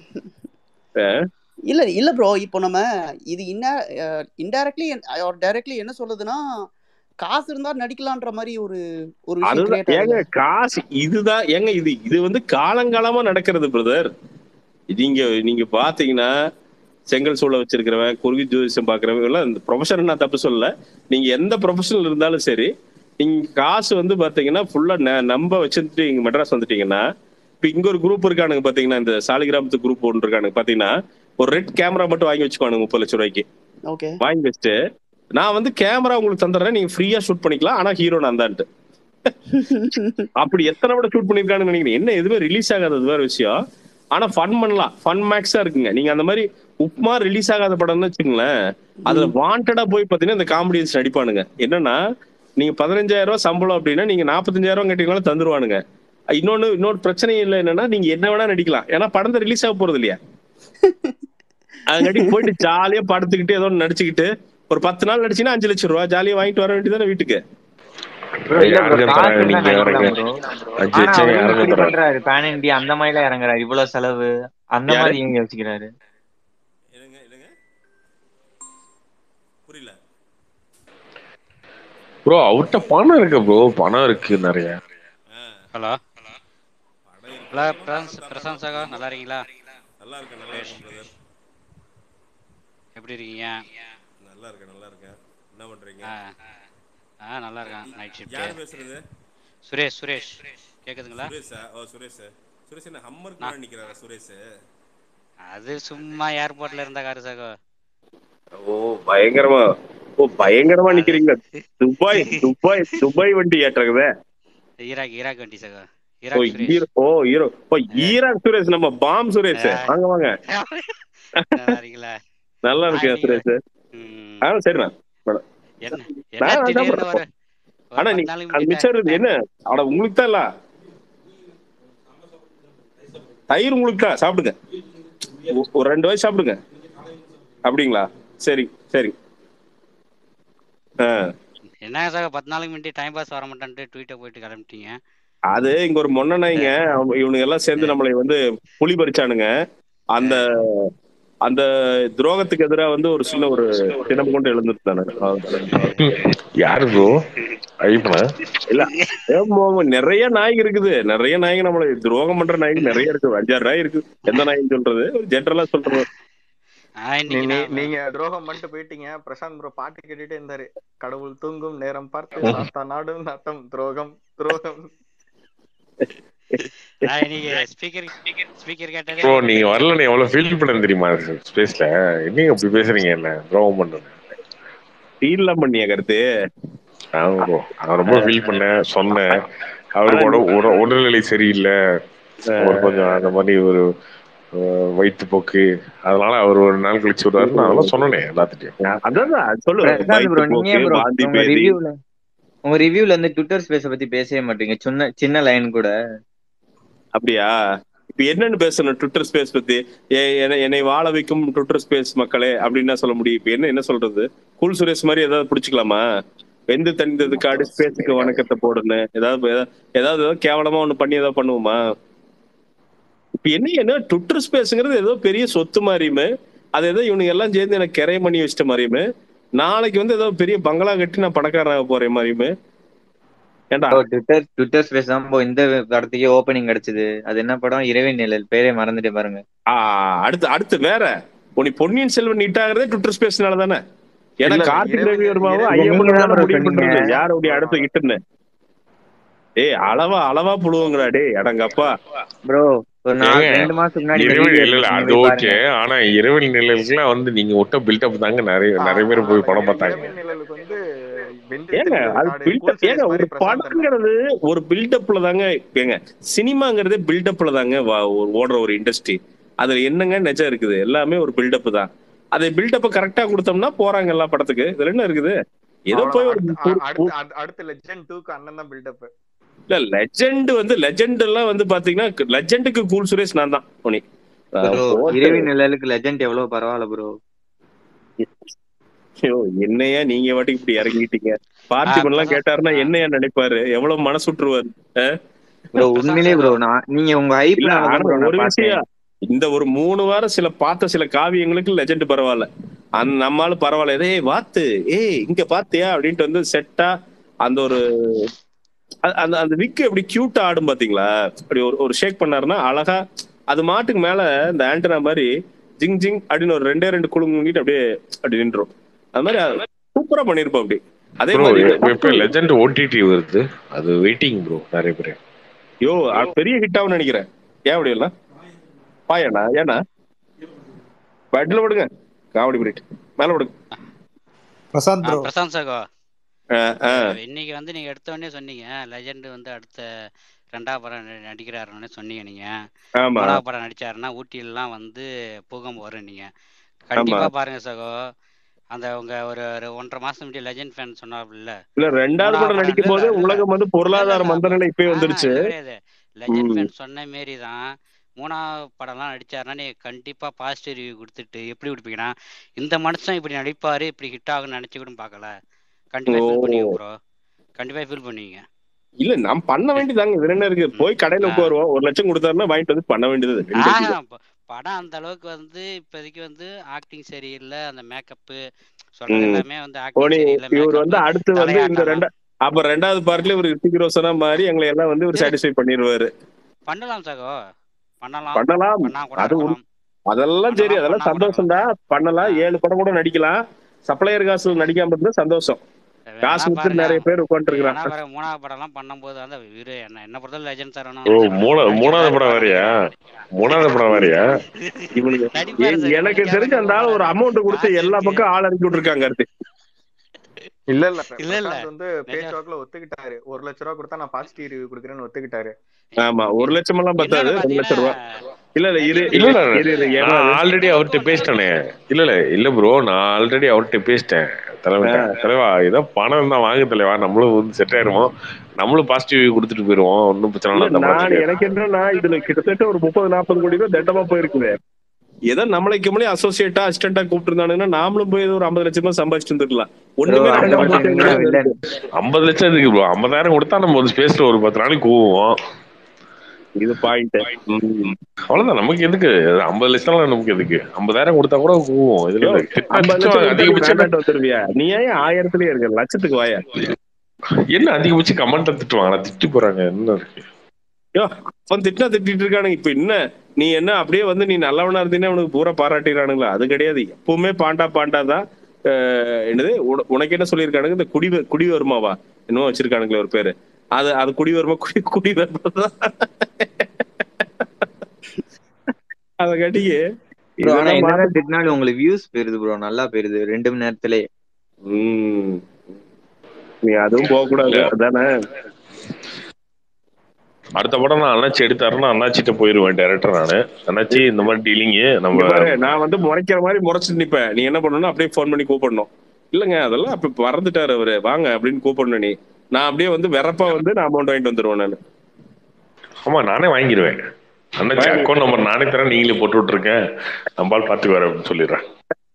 இல்ல இல்ல ப்ரோ இப்போ நம்ம இது இன்ன இன்டைரக்ட்லி ஆர் டைரக்ட்லி என்ன சொல்லுதுன்னா காசு இருந்தா நடிக்கலான்ற மாதிரி ஒரு ஒரு விஷயம் அதுதான் கிரியேட் ஏங்க ஆகுது காசு இதுதான் ஏங்க இது இது வந்து காலங்காலமா நடக்கிறது பிரதர் நீங்க நீங்க பாத்தீங்கன்னா செங்கல் சூளை வச்சிருக்கிறவன் குருவி ஜோதிஷம் பாக்குறவங்க எல்லாம் இந்த ப்ரொஃபஷன் நான் தப்பு சொல்லல நீங்க எந்த ப்ரொஃபஷனல் இருந்தாலும் சரி நீங்க காசு வந்து பாத்தீங்கன்னா ஃபுல்லா நம்ப வச்சுட்டு இங்க மெட்ராஸ் வந்துட்டீங்கன்னா இப்ப இங்க ஒரு குரூப் இருக்கானுங்க பாத்தீங்கன்னா இந்த சாலிகிராமத்து குரூப் ஒன்று இருக்கானுங்க பாத்தீங்கன்னா ஒரு ரெட் கேமரா மட்டும் வாங்கி வச்சுக்குவானுங்க முப்பது லட்சம் ரூபாய்க்கு ஓகே வாங்கி வச்சுட்டு நான் வந்து கேமரா உங்களுக்கு தந்துடுறேன் நீங்க ஃப்ரீயா ஷூட் பண்ணிக்கலாம் ஆனா ஹீரோ நான் தான்ட்டு அப்படி எத்தனை விட ஷூட் பண்ணிருக்கான்னு நினைக்கிறேன் என்ன எதுவுமே ரிலீஸ் ஆகாது அது வேற விஷயம் ஆனா ஃபன் பண்ணலாம் ஃபன் மேக்ஸா இருக்குங்க நீங்க அந்த மாதிரி உப்மா ரிலீஸ் ஆகாத படம்னு வச்சுங்களேன் அதுல வாண்டடா போய் பாத்தீங்கன்னா இந்த காமெடியன்ஸ் நடிப்பானுங்க என்னன்னா நீங்க பதினஞ்சாயிரம் ரூபாய் சம்பளம் அப்படின்னா நீங்க நாற்பத்தஞ்சாயிரம் ரூபாய் கேட்டீங்கனாலும் தந்துருவானுங்க இன்னொன்னு இன்னொரு பிரச்சனை இல்லை என்னன்னா நீங்க என்ன வேணா நடிக்கலாம் ஏன்னா படம் ரிலீஸ் ஆக போறது இல்லையா அதுங்காட்டி போயிட்டு ஜாலியா படுத்துக்கிட்டு ஏதோ ஒண்ணு நடிச்சுக்கிட்டு ஒரு பத்து நாள் நடிச்சீங்கன்னா அஞ்சு லட்சம் ரூபாய் ஜாலியா வாங்கிட்டு வர வேண்டியதானே வீட்டுக்கு Bro, இல்ல bro, யாருக்கு காசு தராங்க இருந்தா நீங்க நடிக்கலாம் வரீங்க bro. அஞ்சு ஆனா லட்சம் அவரு யாருக்கு இப்படி தராங்க பண்றாரு பேன் இண்டியா அந்த மாதிரி எல்லாம் இறங்குறாரு இவ்வளவு செலவு அந்த யாரு? மாதிரி ஏன் யோசிக்கிறாரு இல்லைங்க இல்லைங்க புரியல ப்ரோ அவர்கிட்ட பணம் இருக்கு ப்ரோ பணம் இருக்கு நிறைய ஹலோ ஹலோ பிரசாந்த் பிரசாந்த் சாகா நல்லா இருக்கீங்களா நல்லா இருக்கேன் நல்லா இருக்கேன் பிரதர் எப்படி இருக்கீங்க நல்லா இருக்கேன் நல்லா இருக்கேன் என்ன பண்றீங்க ஆ ஆ நல்லா இருக்கேன் நைட் யார் ஷிஃப்ட் பேசுறது சுரேஷ் சுரேஷ் கேக்குதுங்களா சுரேஷா ஓ சுரேஷ் சுரேஷ் என்ன ஹம்மருக்கு மேல நிக்கிறாரா சுரேஷ் அது சும்மா ஏர்போர்ட்ல இருந்த காரு சாகோ ஓ பயங்கரமா ஓ பயங்கரமா நிக்கிறீங்க துபாய் துபாய் துபாய் வண்டி ஏற்றுறதே ஈராக் ஈராக் வண்டி சாகோ ஓ ஈராக் சுரேஷ் ஈரோ ஓ ஈரோ ஓ ஈராக் சுரேஷ் நம்ம பாம் சுரேஷ் ஆ. வாங்க வாங்க நல்லா இருக்கீங்களா நல்லா இருக்கேன் நீங்க- சுரேஷ் ம், ஆ சரிண்ணா மேடம் என்ன நான் என்ன திடீர்னு சாப்பிடுறேன். ஒரு ஒரு ஆனா நீ பத்து நாளைக்கு அது முன்னாடி மிச்சம் இருக்குது என்ன அட உங்களுக்கு தான் இல்ல தயிர் உங்களுக்கு தான் சாப்பிடுங்க ஒ- ஒரு ரெண்டு வயசு சாப்பிடுங்க அப்படிங்களா சரி சரி ஆ என்னங்க சார் பத்து நாளைக்கு முன்னாடி டைம் பாஸ் வர மாட்டேன்ட்டு ட்வீட்டை போயிட்டு கிளம்பிட்டீங்க அது இங்க ஒரு மொன்னனாய்ங்க இவனுங்க எல்லாம் சேர்ந்து நம்மளை வந்து புலி பறிச்சானுங்க அந்த அந்த துரோகத்துக்கு எதிரா வந்து ஒரு சின்ன ஒரு தினம் கொண்டு எழுந்துட்டானுங்க யாரு ப்ரோ ஐப்பனா இல்ல ஏம்மா, நிறைய நாய்ங்க இருக்குது நிறைய நாய்ங்க நம்மளை துரோகம் பண்ற நாய்ங்க நிறைய இருக்கு அஞ்சாறு நாய் இருக்கு எந்த நாய்ன்னு சொல்றது ஒரு ஜென்ரலா சொல்றது ஆ, இன்னைக்கு நீ- நான் நீங்க துரோகம் பண்ணிட்டு போயிட்டீங்க பிரசாந்த் ப்ரோ பாட்டு கேட்டுட்டே இருந்தாரு கடவுள் தூங்கும் நேரம் பார்த்து சாத்தா நாடும் நட்டம் துரோகம் துரோகம் நான் இன்னைக்கு ஸ்பீக்கர் ஸ்பீக்கர் கேட்டதே ப்ரோ நீங்க வரல நீ எவ்வளவு ஃபீல் பண்ண தெரியுமா ஸ்பேஸ்ல என்னங்க அப்படி பேசுறீங்க என்ன துரோகம் பண்றது ஃபீல்லாம் பண்ணியா கருத்து ஆமா ப்ரோ நான் ரொம்ப ஃபீல் பண்ணேன் சொன்னேன் அவருக்கு உட- உட- உடல்நிலை சரியில்லை ஒரு கொஞ்சம் அந்த மாதிரி ஒரு அஹ், வயிற்றுப்போக்கு அதனால அவர் ஒரு நாள் கழிச்சு வருவாரு நான் அதெல்லாம் சொன்னேனே எல்லாத்துட்டையும் அதான் சொல்லு பிரசாந்த் ப்ரோ நீங்க ஏன் வயிற்றுப்போக்கு, ப்ரோ வாந்தி உங்க பேதி ரிவ்யூல உங்க ரிவ்யூல இருந்து ட்விட்டர் ஸ்பேஸ பத்தி பேசவே மாட்டீங்க சின்ன சின்ன லைன் கூட அப்படியா இப்ப என்னன்னு பேசணும் ட்விட்டர் ஸ்பேஸ் பத்தி ஏ- என்னை- என்னை வாழ வைக்கும் ட்விட்டர் ஸ்பேஸ் மக்களே அப்படின்னு என்ன சொல்ல முடியும் இப்ப என்ன என்ன சொல்றது கூல் சுரேஷ் மாதிரி ஏதாவது பிடிச்சிக்கலாமா வெந்து தணிந்தது காடு ஸ்பேஸுக்கு வணக்கத்தை போடுன்னு ஏதாவது ஏதாவது ஏதாவது ஏதாவது கேவலமா ஒண்ணு பண்ணி ஏதாவது பண்ணுவோமா இப்ப என்ன என்ன ட்விட்டர் ஸ்பேஸ்ங்கிறது ஏதோ பெரிய சொத்து மாதிரியுமே அது ஏதோ இவனுங்க எல்லாம் சேர்ந்து எனக்கு கிரை பண்ணி வச்சிட்ட மாதிரியுமே நாளைக்கு வந்து ஏதோ பெரிய பங்களா கட்டி நான் பணக்காரனாக போறேன் மாதிரியுமே ஏண்டா ப்ரோ ட்விட்டர் ட்விட்டர் ஸ்பேஸ் தான் bro இந்த படத்துக்கே ஓப்பனிங் கிடைச்சது அது என்ன படம் இறைவன் நிழல் பேரே மறந்துட்டே பாருங்க ஆ, அடுத்து அடுத்து வேற உனி பொன்னியின் செல்வன் ஹிட் ஆகுறதே ட்விட்டர் ஸ்பேஸ்னால தானே ஏன்னா இல்ல, கார்த்திக் இறைவன் ரவி வருமாவும் இறைவன் ஐயப்பன் நீங்க தான் தானே bro முடிவு சொன்னீங்க. பண்றது யார் உடைய அடுத்த ஹிட்னு ஏய் அளவா அளவா புழுவுங்கடா டேய் அடங்கப்பா ப்ரோ ஒரு நாலு ஏங்க, ரெண்டு மாசத்துக்கு முன்னாடி இரவில் வெளியே இல்ல இல்ல இருந்துச்சு, அது நீங்க போய் ஓகே பாருங்க. ஆனா இரவில் நிழலுக்குலாம் வந்து நீங்க விட்ட பில்டப் தாங்க நிறைய நிறைய பேர் போய் படம் பார்த்தாங்க இறைவன் நிழலுக்கு வந்து ஏங்க அது பில்டப் ஏங்க ஒரு படங்கிறது ஒரு பில்டப்ல தாங்க ஏங்க சினிமாங்கிறதே பில்டப்ல தாங்க வா- ஒரு ஓடுற ஒரு இண்டஸ்ட்ரி அதுல என்னங்க நிஜம் இருக்குது எல்லாமே ஒரு பில்டப் தான் அதை பில்டப்ப கரெக்டா கொடுத்தோம்னா போறாங்க எல்லா படத்துக்கு இதுல என்ன இருக்குது ஏதோ போய் ஒரு ஒரு- அடுத்த லெஜெண்ட் டூக்கு அண்ணன் தான் பில்டப் இல்ல லெஜெண்ட் வந்து லெஜெண்ட் எல்லாம் வந்து பாத்தீங்கன்னா லெஜெண்டுக்கு கூல் சுரேஷ் நான் தான் உனி ப்ரோ இறைவன் நிழலுக்கு லெஜெண்ட் எவ்வளவு பரவாயில்ல ப்ரோ ஐயோ, என்னையா நீங்க வாட்டிக்கு இப்படி இறங்கிட்டீங்க பார்த்திபன் எல்லாம் கேட்டாருன்னா என்னையா நினைப்பாரு எவ்வளவு மனசு விட்டுருவாரு ப்ரோ உண்மையிலே ப்ரோ நான் நீங்க உங்க இல்ல ஹைப்னால ஆனா தான் ப்ரோ ஒரு நான் பார்த்தேன் விஷயம் இந்த ஒரு மூணு வாரம் சில பார்த்த சில காவியங்களுக்கு லெஜெண்ட் பரவாயில்ல அந்த நம்மாலும் பரவாயில்ல ஏய் வாத்து ஏய் இங்க பாத்தியா அப்படின்ட்டு வந்து செட்டா அந்த ஒரு அ- அந்த அந்த விக்கு எப்படி கியூட்டா ஆடும் பாத்தீங்களா அப்படி ஒரு ஒரு ஷேக் பண்ணாருன்னா அழகா அது மாட்டுக்கு மேல இந்த ஆண்டனா மாதிரி ஜிங் ஜிங் அப்படின்னு ஒரு ரெண்டே ரெண்டு குழுங்கிட்டு அப்படியே அப்படி நின்றோம் அது மாதிரி சூப்பரா பண்ணிருப்போம் அப்படி அதே ப்ரோ மாதிரி எப்ப லெஜெண்ட் ஓடிடி வருது அது வெயிட்டிங் ப்ரோ நிறைய பேர் யோ அது பெரிய ஹிட் ஆகும்னு நினைக்கிறேன் ஏன் அப்படி எல்லாம் பாயண்ணா ஏண்ணா பெட்ல விடுங்க காமெடி பண்ணிட்டு மேல விடுங்க பிரசாந்த் ப்ரோ பிரசாந்த் சகோ அஹ், அஹ். இன்னைக்கு வந்து நீங்க எடுத்த உடனே சொன்னீங்க லெஜெண்ட் வந்து அடுத்த ரெண்டாவது படம் நடி- நடிக்கிறாருன்னு சொன்னீங்க நீங்க ஆமா மூணாவது படம் நடிச்சாருன்னா ஊட்டியெல்லாம் வந்து பூகம்பம் வரும் நீங்க கண்டிப்பா பாருங்க சகோ அந்த உங்க ஒரு ஒரு ஒன்றரை மாசம் முன்னாடி லெஜெண்ட் ஃபேன் சொன்னார்ல இல்ல ரெண்டாவது மூணாவது படம் படம் நடிக்கும் போது இல்ல, இல்ல. உலகம் வந்து பொருளாதார மந்தநிலை இப்பயே வந்துருச்சு லெஜெண்ட் ம். ஃபேன் சொன்ன மாரி தான் மூணாவது படம்லாம் நடிச்சாருன்னா நீங்க கண்டிப்பா பாசிட்டிவ் ரிவ்யூ கொடுத்துட்டு எப்படி கொடுப்பீங்கன்னா இந்த மனுஷன் இப்படி நடிப்பாரு இப்படி ஹிட் ஆகும்னு நினைச்சு கூட பார்க்கல கண்டிப்பா ஃபீல் ஓ. பண்ணுவீங்க ப்ரோ கண்டிப்பா ஃபீல் பண்ணுவீங்க இல்ல நாம் பண்ண வேண்டியதாங்க இதுல என்ன இருக்கு போய் கடையில ஆ. உட்காருவோம் ஒரு லட்சம் கொடுத்தாருன்னா வாங்கிட்டு வந்து பண்ண வேண்டியது ரெண்டு ஆஹா, இதுதான். ப- படம் அந்த அளவுக்கு வந்து இப்போதைக்கு வந்து ஆக்டிங் சரியில்லை அந்த மேக்கப் சொல்றது ம். எல்லாமே வந்து ஓ, ஆக்டிங் நீ சரியில்லை இவர் வந்து மேக்கப் அடுத்து வந்து இந்த தலையாட்டலாம் ரெண்டா அப்ப ரெண்டாவது பார்ட்ல இவர் ரித்திக் ரோஷனா மாதிரி எங்களை எல்லாம் வந்து இவர் சாட்டிஸ்ஃபை பண்ணிடுவாரு பண்ணலாம் சகோ பண்ணலாம் பண்ணலாம் பண்ணா கூட அது உண்மை. இருக்கலாம் அதெல்லாம் சரி பண்ணலாம், அதெல்லாம் பண்ணா கூட சந்தோஷம் தான் பண்ணலாம் ஏழு படம் கூட நடிக்கலாம் சப்ளையர் காசுல நடிக்காம இருந்தா சந்தோஷம் காசு வேணா விட்டு பாருங்க நிறைய பேர் உட்காந்துட்டு வேணா இருக்கிறான் பாருங்க மூணாவது படம்லாம் பண்ணும்போது அந்த இவரு என்ன என்ன பொறுத்தவரை லெஜெண்ட் சார் ஓ மூணா மூணாவது படம் வேறயா மூணாவது படம் வேறயா இவனுக்கு நடிப்பாரு சார் எனக்கு நடிக்காம தெரிஞ்ச அந்த ஆள் ஒரு அமௌண்ட் கொடுத்து காசு எல்லா இருக்கு. பக்கம் ஆள் அனுப்பி விட்டுருக்காங்க அடுத்து இல்ல இல்ல இல்ல, இல்ல. பிரசாந்த் வந்து பேச்சுவாக்குல ஒத்துக்கிட்டாரு ஒரு லட்ச ரூபா கொடுத்தா நான் பாசிட்டிவ் ரிவ்யூ கொடுக்குறேன்னு ஒத்துக்கிட்டாரு ஆமா ஒரு லட்சம் எல்லாம் பத்தாது என்னன்னு ரெண்டு லட்சம் ரூபாய் பாத்தீங்கன்னா இல்ல இல்ல இரு இல்ல இல்ல இரு, இரு, நான் ஏன்னா அது- ஆல்ரெடி அவர்கிட்ட பேசிட்டேனே இல்ல இல்ல இல்ல ப்ரோ நான் ஆல்ரெடி அவர்கிட்ட பேசிட்டேன் தலைவா தலைவா ஏதோ பணம் தான் வாங்க தலைவா நம்மளும் வந்து செட் ஆயிருவோம் நம்மளும் பாசிட்டிவ் கொடுத்துட்டு போயிருவோம் ஒன்னும் பிரச்சனை இல்ல, இல்லை அந்த நான் படத்துக்கு எனக்கு என்னன்னா இதுல கிட்டத்தட்ட ஒரு முப்பது நாற்பது கோடி ரூபாய் தண்டமா போயிருக்குது ஏதோ நம்மளை நம்மளே அசோசியேட்டா அசிஸ்டண்டா கூப்பிட்டு இருந்தானுங்கன்னா நாமளும் போய் ஏதோ ஒரு ஐம்பது லட்சமா சம்பாதிச்சுட்டு இருந்திருக்கலாம் ஒண்ணுமே Bro, அந்த நடக்காம மட்டும் போச்சு. வில்லன் ஐம்பது லட்சம் இருக்கு ப்ரோ ஐம்பதாயிரம் கொடுத்தா நம்ம ஒரு ஸ்பேஸ்ல ஒரு பத்து நாளைக்கு கூவுவோம் இது பாயிண்ட் அவ்வளவுதான் நமக்கு எதுக்கு ஐம்பது லட்சம் நமக்கு எதுக்கு ஐம்பதாயிரம் கொடுத்தா கூட கூவுவோம் இதுல ஐம்பது திட்டம் லட்சம் அதிகபட்சம் வேண்டாட்டு வந்துருவியா நீ ஏன் ஆயிரத்துலயே இருக்க லட்சத்துக்கு வாயா என்ன அதிகபட்சம் கமெண்ட் திட்டுவாங்க திட்டு போறாங்க என்ன இருக்கு யோ அவன் திட்டினா திட்டிட்டு இருக்கானுங்க இப்ப என்ன நீ என்ன அப்படியே வந்து நீ நல்லவனா இருந்தீங்கன்னா உனக்கு பூரா பாராட்டிடுறானுங்களா அது கிடையாது எப்பவுமே பாண்டா பாண்டா தான் அஹ், என்னது உன- உனக்கு என்ன சொல்லியிருக்கானுங்க இந்த குடி குடி வருமாவா என்னமோ வச்சிருக்கானுங்களே ஒரு பேரு அது அது குடி வருமா குடி குடி வருமா தான் அத கட்டிக்கு ப்ரோ ஆனா இதெல்லாம் என்னதான் திட்டினாலும் உங்களுக்கு வியூஸ் போயிருது ப்ரோ நல்லா போயிருது ரெண்டு மணி நேரத்திலே உம் நீ அதுவும் போக கூடாது அதானே அடுத்த படம் நான் அண்ணாச்சி எடுத்தாருன்னா அண்ணாச்சிட்ட போயிருவேன் டேரக்டர் நானு அண்ணாச்சி இந்த மாதிரி டீலிங் இங்க நம்ம பாரு நான் வந்து முறைக்கிற மாதிரி முறைச்சிட்டு நிப்பேன் நீ என்ன பண்ணணும் அப்படியே ஃபோன் பண்ணி கூப்பிடணும் இல்லங்க அதெல்லாம் அப்ப மறந்துட்டாரு அவரு வாங்க அப்படின்னு கூப்பிடணும் நீ நான் அப்படியே வந்து வெறப்பா வந்து நான் அமௌண்ட் வாங்கிட்டு வந்துருவேன் நான் ஆமா நானே வாங்கிடுவேன் அண்ணாச்சி அக்கௌண்ட் நம்பர் நானே தரேன் நீங்களே போட்டு விட்டுருக்கேன் நம்பால் பாத்துக்கு வரேன் அப்படின்னு சொல்லிடுறேன்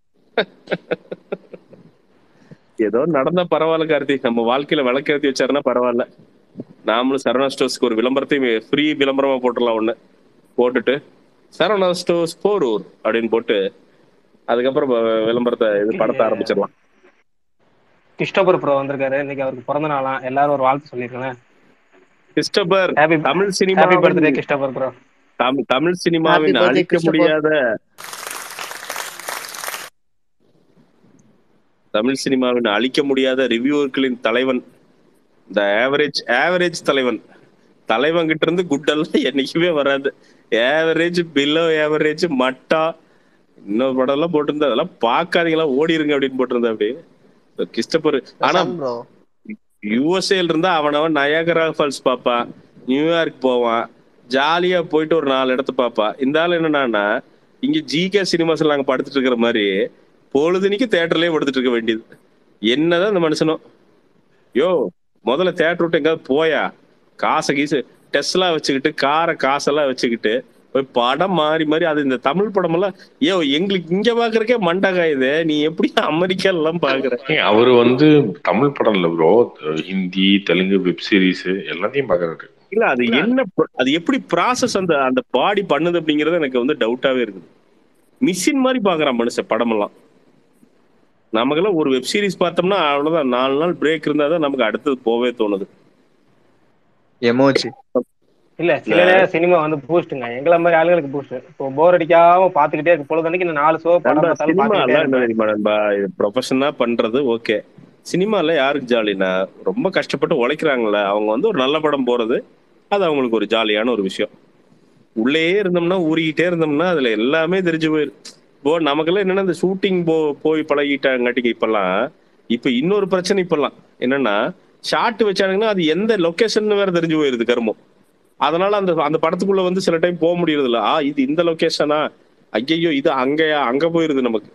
ஏதோ நடந்தா பரவாயில்ல கார்த்தி நம்ம வாழ்க்கையில விளக்கேற்றி வச்சாருன்னா பரவாயில்ல நாமளும் சரவணா ஸ்டோர்ஸ்க்கு ஒரு விளம்பரத்தையும் ஃப்ரீ விளம்பரமா போட்டுடலாம் ஒண்ணு போட்டுட்டு சரவணா ஸ்டோர்ஸ் போரூர் அப்படின்னு போட்டு அதுக்கப்புறம் வ- விளம்பரத்தை இது படத்தை ஆரம்பிச்சிடலாம் கிறிஸ்டோபர் ப்ரோ வந்திருக்காரு இன்னைக்கு அவருக்கு பிறந்த நாளாம் எல்லாரும் ஒரு வாழ்த்து சொல்லிருக்கேன் Christopher happy Tamil happy cinema birthday Christopher bro Tamil Tamil சினிமாவின் Happy birthday, அழிக்க Christopher. முடியாத தமிழ் சினிமாவின் அழிக்க முடியாத ரிவ்யூவர்களின் தலைவன் இந்த ஆவரேஜ் ஆவரேஜ் தலைவன் தலைவன் கிட்ட இருந்து குட் எல்லாம் என்னைக்குமே வராது ஆவரேஜ் பிலோ ஆவரேஜ் மட்டா இன்னொரு படம் எல்லாம் போட்டிருந்தா அதெல்லாம் பார்க்காதீங்களா ஓடிருங்க அப்படின்னு போட்டிருந்தா அப்படி கிறிஸ்டபர் ஆனா பிரசாந்த் ப்ரோ யூஎஸ்ஏல இருந்தா அவனவன் நயாகரா ஃபால்ஸ் பார்ப்பான் நியூயார்க் போவான் ஜாலியா போயிட்டு ஒரு நாலு இடத்த பார்ப்பான் இந்த ஆள் என்னன்னா இங்க ஜிகே சினிமாஸ்ல நாங்க படுத்துட்டு இருக்கிற மாதிரி பொழுதுனிக்கு தேட்டர்லயே படுத்துட்டு இருக்க வேண்டியது என்னதான் இந்த மனுஷனும் யோ முதல்ல தேட்டர் விட்டு எங்காவது போயா காசை கீசு டெஸ்ட்லாம் வச்சுக்கிட்டு காரை காசெல்லாம் வச்சுக்கிட்டு போய் படம் மாறி மாறி அது இந்த தமிழ் படம் எல்லாம் ஏ எங்களுக்கு இங்க பாக்குறக்கே மண்டகாயுது நீ எப்படி அமெரிக்கா எல்லாம் பாக்குற ஏய், அவரு வந்து தமிழ் படம் இல்ல bro Hindi Telugu web series எல்லாத்தையும் பாக்குறாரு இல்ல அது என்ன pr- அது எப்படி ப்ராசஸ் அந்த அந்த பாடி பண்ணுது அப்படிங்கறது எனக்கு வந்து டவுட்டாவே இருக்குது மிஷின் மாதிரி பாக்குறான் மனுஷன் படமெல்லாம் நமக்கெல்லாம் ஒரு வெப் சீரிஸ் பார்த்தோம்னா அவ்வளவுதான் நாலு நாள் பிரேக் இருந்தாதான் நமக்கு அடுத்தது போவே தோணுது எமோஜி இல்ல சில நேரம் சினிமா வந்து பூஸ்ட்டுங்க எங்களை மாதிரி ஆளுங்களுக்கு பூஸ்ட் இப்போ போர் அடிக்காம பாத்துக்கிட்டே இருக்கு பொழுதன்னைக்கு இந்த நாலு ஷோ படம் நண்பா பார்த்தாலும் சினிமா பாத்துக்கிட்டே எல்லாம் என்ன இருப்பேன் தெரியுமா நண்பா இது ப்ரொஃபஷனா பண்றது ஓகே சினிமால யாருக்கு ஜாலினா ரொம்ப கஷ்டப்பட்டு உழைக்கிறாங்கல்ல அவங்க வந்து ஒரு நல்ல படம் போறது அது அவங்களுக்கு ஒரு ஜாலியான ஒரு விஷயம் உள்ளேயே இருந்தோம்னா ஊறிக்கிட்டே இருந்தோம்னா அதுல எல்லாமே தெரிஞ்சு போயிரு இப்போ நமக்கெல்லாம் என்னன்னா இந்த ஷூட்டிங் போ போய் பழகிட்டாங்காட்டிக்கு இப்பெல்லாம் இப்ப இன்னொரு பிரச்சனை இப்பெல்லாம் என்னன்னா ஷாட் வச்சானுங்கன்னா அது எந்த லொகேஷன் வேற தெரிஞ்சு போயிருது கருமம் அதனால அந்த அந்த படத்துக்குள்ள வந்து சில டைம் போக முடியறது இல்ல ஆ இது இந்த லொகேஷனா ஐயையோ இது அங்கயா அங்க போயிருது நமக்கு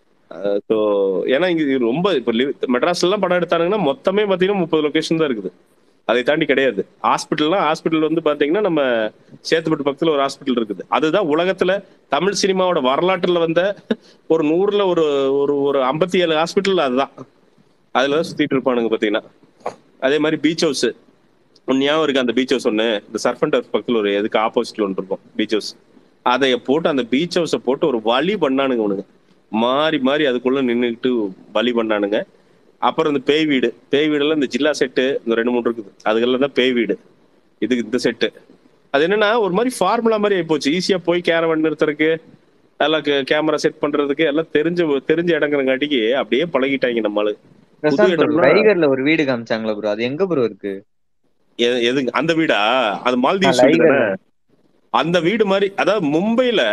ஸோ ஏன்னா இங்க இது ரொம்ப இப்போ மெட்ராஸ்ல எல்லாம் படம் எடுத்தானுங்கன்னா மொத்தமே பாத்தீங்கன்னா முப்பது லொகேஷன் தான் இருக்குது அதை தாண்டி கிடையாது ஹாஸ்பிட்டல்லாம் ஹாஸ்பிட்டல் வந்து பாத்தீங்கன்னா நம்ம சேத்துப்பட்டு பக்கத்துல ஒரு ஹாஸ்பிட்டல் இருக்குது அதுதான் உலகத்துல தமிழ் சினிமாவோட வரலாற்றுல வந்த ஒரு நூறுல ஒரு ஒரு ஒரு ஐம்பத்தி ஏழு ஹாஸ்பிட்டல் அதுதான் அதுலதான் சுத்திட்டு இருப்பானுங்க பாத்தீங்கன்னா அதே மாதிரி பீச் ஹவுஸ் ஞாபகம் இருக்கு அந்த பீச் ஹவுஸ் ஒண்ணு இந்த சர்ஃபன் டர்ஃப் பக்கத்துல ஒரு எதுக்கு ஆப்போசிட்ல ஒன்று இருக்கும் பீச் ஹவுஸ் அதை போட்டு அந்த பீச் ஹவுஸை போட்டு ஒரு வழி பண்ணானுங்க உனக்கு மாறி மாறி அதுக்குள்ள நின்றுக்கிட்டு வழி பண்ணானுங்க அப்புறம் இந்த பேய் வீடு பேய் வீடுல இந்த ஜில்லா செட்டு இந்த ரெண்டு மூணு இருக்குது அதுக்கெல்லாம் தான் பேய் வீடு இதுக்கு இந்த செட்டு அது என்னன்னா ஒரு மாதிரி ஃபார்முலா மாதிரி ஆயிப்போச்சு ஈஸியா போய் கேரவன் நிறுத்துறதுக்கு எல்லாம் கேமரா செட் பண்றதுக்கு எல்லாம் தெரிஞ்ச தெரிஞ்ச இடங்கிறங்காட்டிக்கு அப்படியே பழகிட்டாங்க நம்மளு புது பிரசாந்த் ப்ரோ இடம்னா ரைகர்ல ஒரு வீடு காமிச்சாங்களா ப்ரோ அது எங்க ப்ரோ இருக்கு எ- எதுங்க அந்த வீடா அது மால்தீவ்ஸ் வீடு லைகர்ல தானே அந்த வீடு மாதிரி அதாவது மும்பைல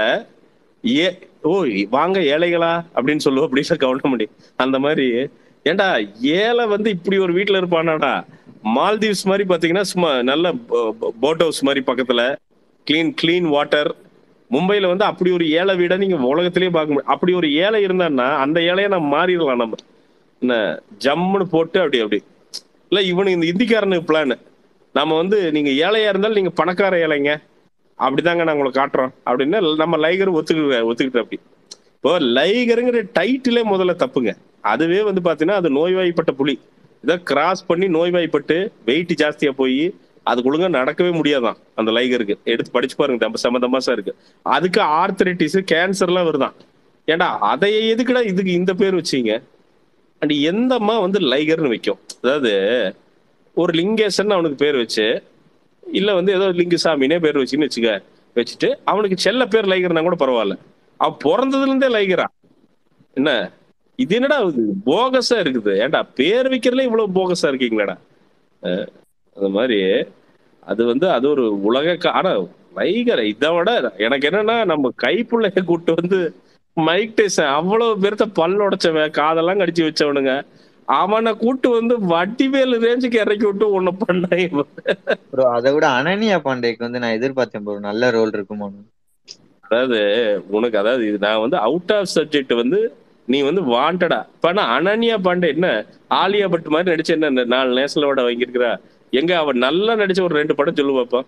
ஏ ஓ வாங்க ஏழைகளா அப்படின்னு சொல்லுவோம் அப்படின்னு கவனம் பண்ணி அந்த மாதிரி ஏன்டா ஏழை வந்து இப்படி ஒரு வீட்டுல இருப்பானாடா மால்தீவ்ஸ் மாதிரி பாத்தீங்கன்னா சும்மா நல்ல போட் ஹவுஸ் மாதிரி பக்கத்துல க்ளீன் க்ளீன் வாட்டர் மும்பைல வந்து அப்படி ஒரு ஏழை வீடை நீங்க உலகத்திலேயே பார்க்க முடியும் அப்படி ஒரு ஏழை இருந்தான்னா அந்த ஏழையை நம்ம மாறிடலாம் நம்ம என்ன ஜம்முன்னு போட்டு அப்படி அப்படி இல்ல இவனு இந்த இந்திக்காரனுக்கு பிளான் நம்ம வந்து நீங்க ஏழையா இருந்தாலும் நீங்க பணக்கார ஏழைங்க அப்படிதாங்க நாங்க உங்களை காட்டுறோம் அப்படின்னு நம்ம லைகர் ஒத்துக்கிட்டு ஒத்துக்கிட்டு அப்படி இப்போ லைகருங்கிற டைட்டிலே முதல்ல தப்புங்க அதுவே வந்து பாத்தீங்கன்னா அது நோய்வாய்ப்பட்ட புலி இதை கிராஸ் பண்ணி நோய்வாய்ப்பட்டு வெயிட் ஜாஸ்தியா போய் அது ஒழுங்கா நடக்கவே முடியாதான் அந்த லைகருக்கு எடுத்து படிச்சு பாருங்க தம்ப செம தமாசா இருக்கு அதுக்கு ஆர்த்தரைட்டிஸ் கேன்சர்லாம் வருதான் ஏன்டா அதை எதுக்குடா இதுக்கு இந்த பேர் வச்சீங்க அண்ட் எந்த அம்மா வந்து லைகர்னு வைக்கும் அதாவது ஒரு லிங்கேசன் அவனுக்கு பேர் வச்சு இல்ல வந்து ஏதோ லிங்குசாமினே பேர் வச்சுன்னு வச்சுக்க வச்சுட்டு அவனுக்கு செல்ல பேர் லைகர்னா கூட பரவாயில்ல அவன் பிறந்ததுல இருந்தே லைகரா என்ன இது என்னடா இது போகஸா இருக்குது ஏன்டா பேர் வைக்கிறதுல இவ்வளவு போகஸா இருக்கீங்களாடா அஹ் அது மாதிரி அது வந்து அது ஒரு உலக கா- ஆனா லைகர் இதை விட எனக்கு என்னன்னா நம்ம கைப்புள்ளைய கூட்டு வந்து மைக் டைசன் அவ்வளவு பேர்த்த பல் உடைச்சவன் காதெல்லாம் கடிச்சு வச்சவனுங்க அவனை கூட்டு வந்து வட்டிவேல் ரேஞ்சுக்கு இறக்கி விட்டு ஒண்ணு பண்ணாங்க ப்ரோ அதை விட அனன்யா பாண்டேக்கு வந்து நான் எதிர்பார்த்தேன் ப்ரோ நல்ல ரோல் இருக்குமோன்னு அதாவது உனக்கு அதாவது இது நான் வந்து அவுட் ஆஃப் சப்ஜெக்ட் வந்து நீ வந்து வாண்டடா இப்ப ஆனா அனன்யா பாண்டே என்ன ஆலியா பட் மாதிரி நடிச்ச என்ன இந்த நாலு நேஷனல் அவார்டு வாங்கியிருக்கிறா எங்க அவ நல்லா நடிச்ச ஒரு ரெண்டு படம் சொல்லு பாப்பா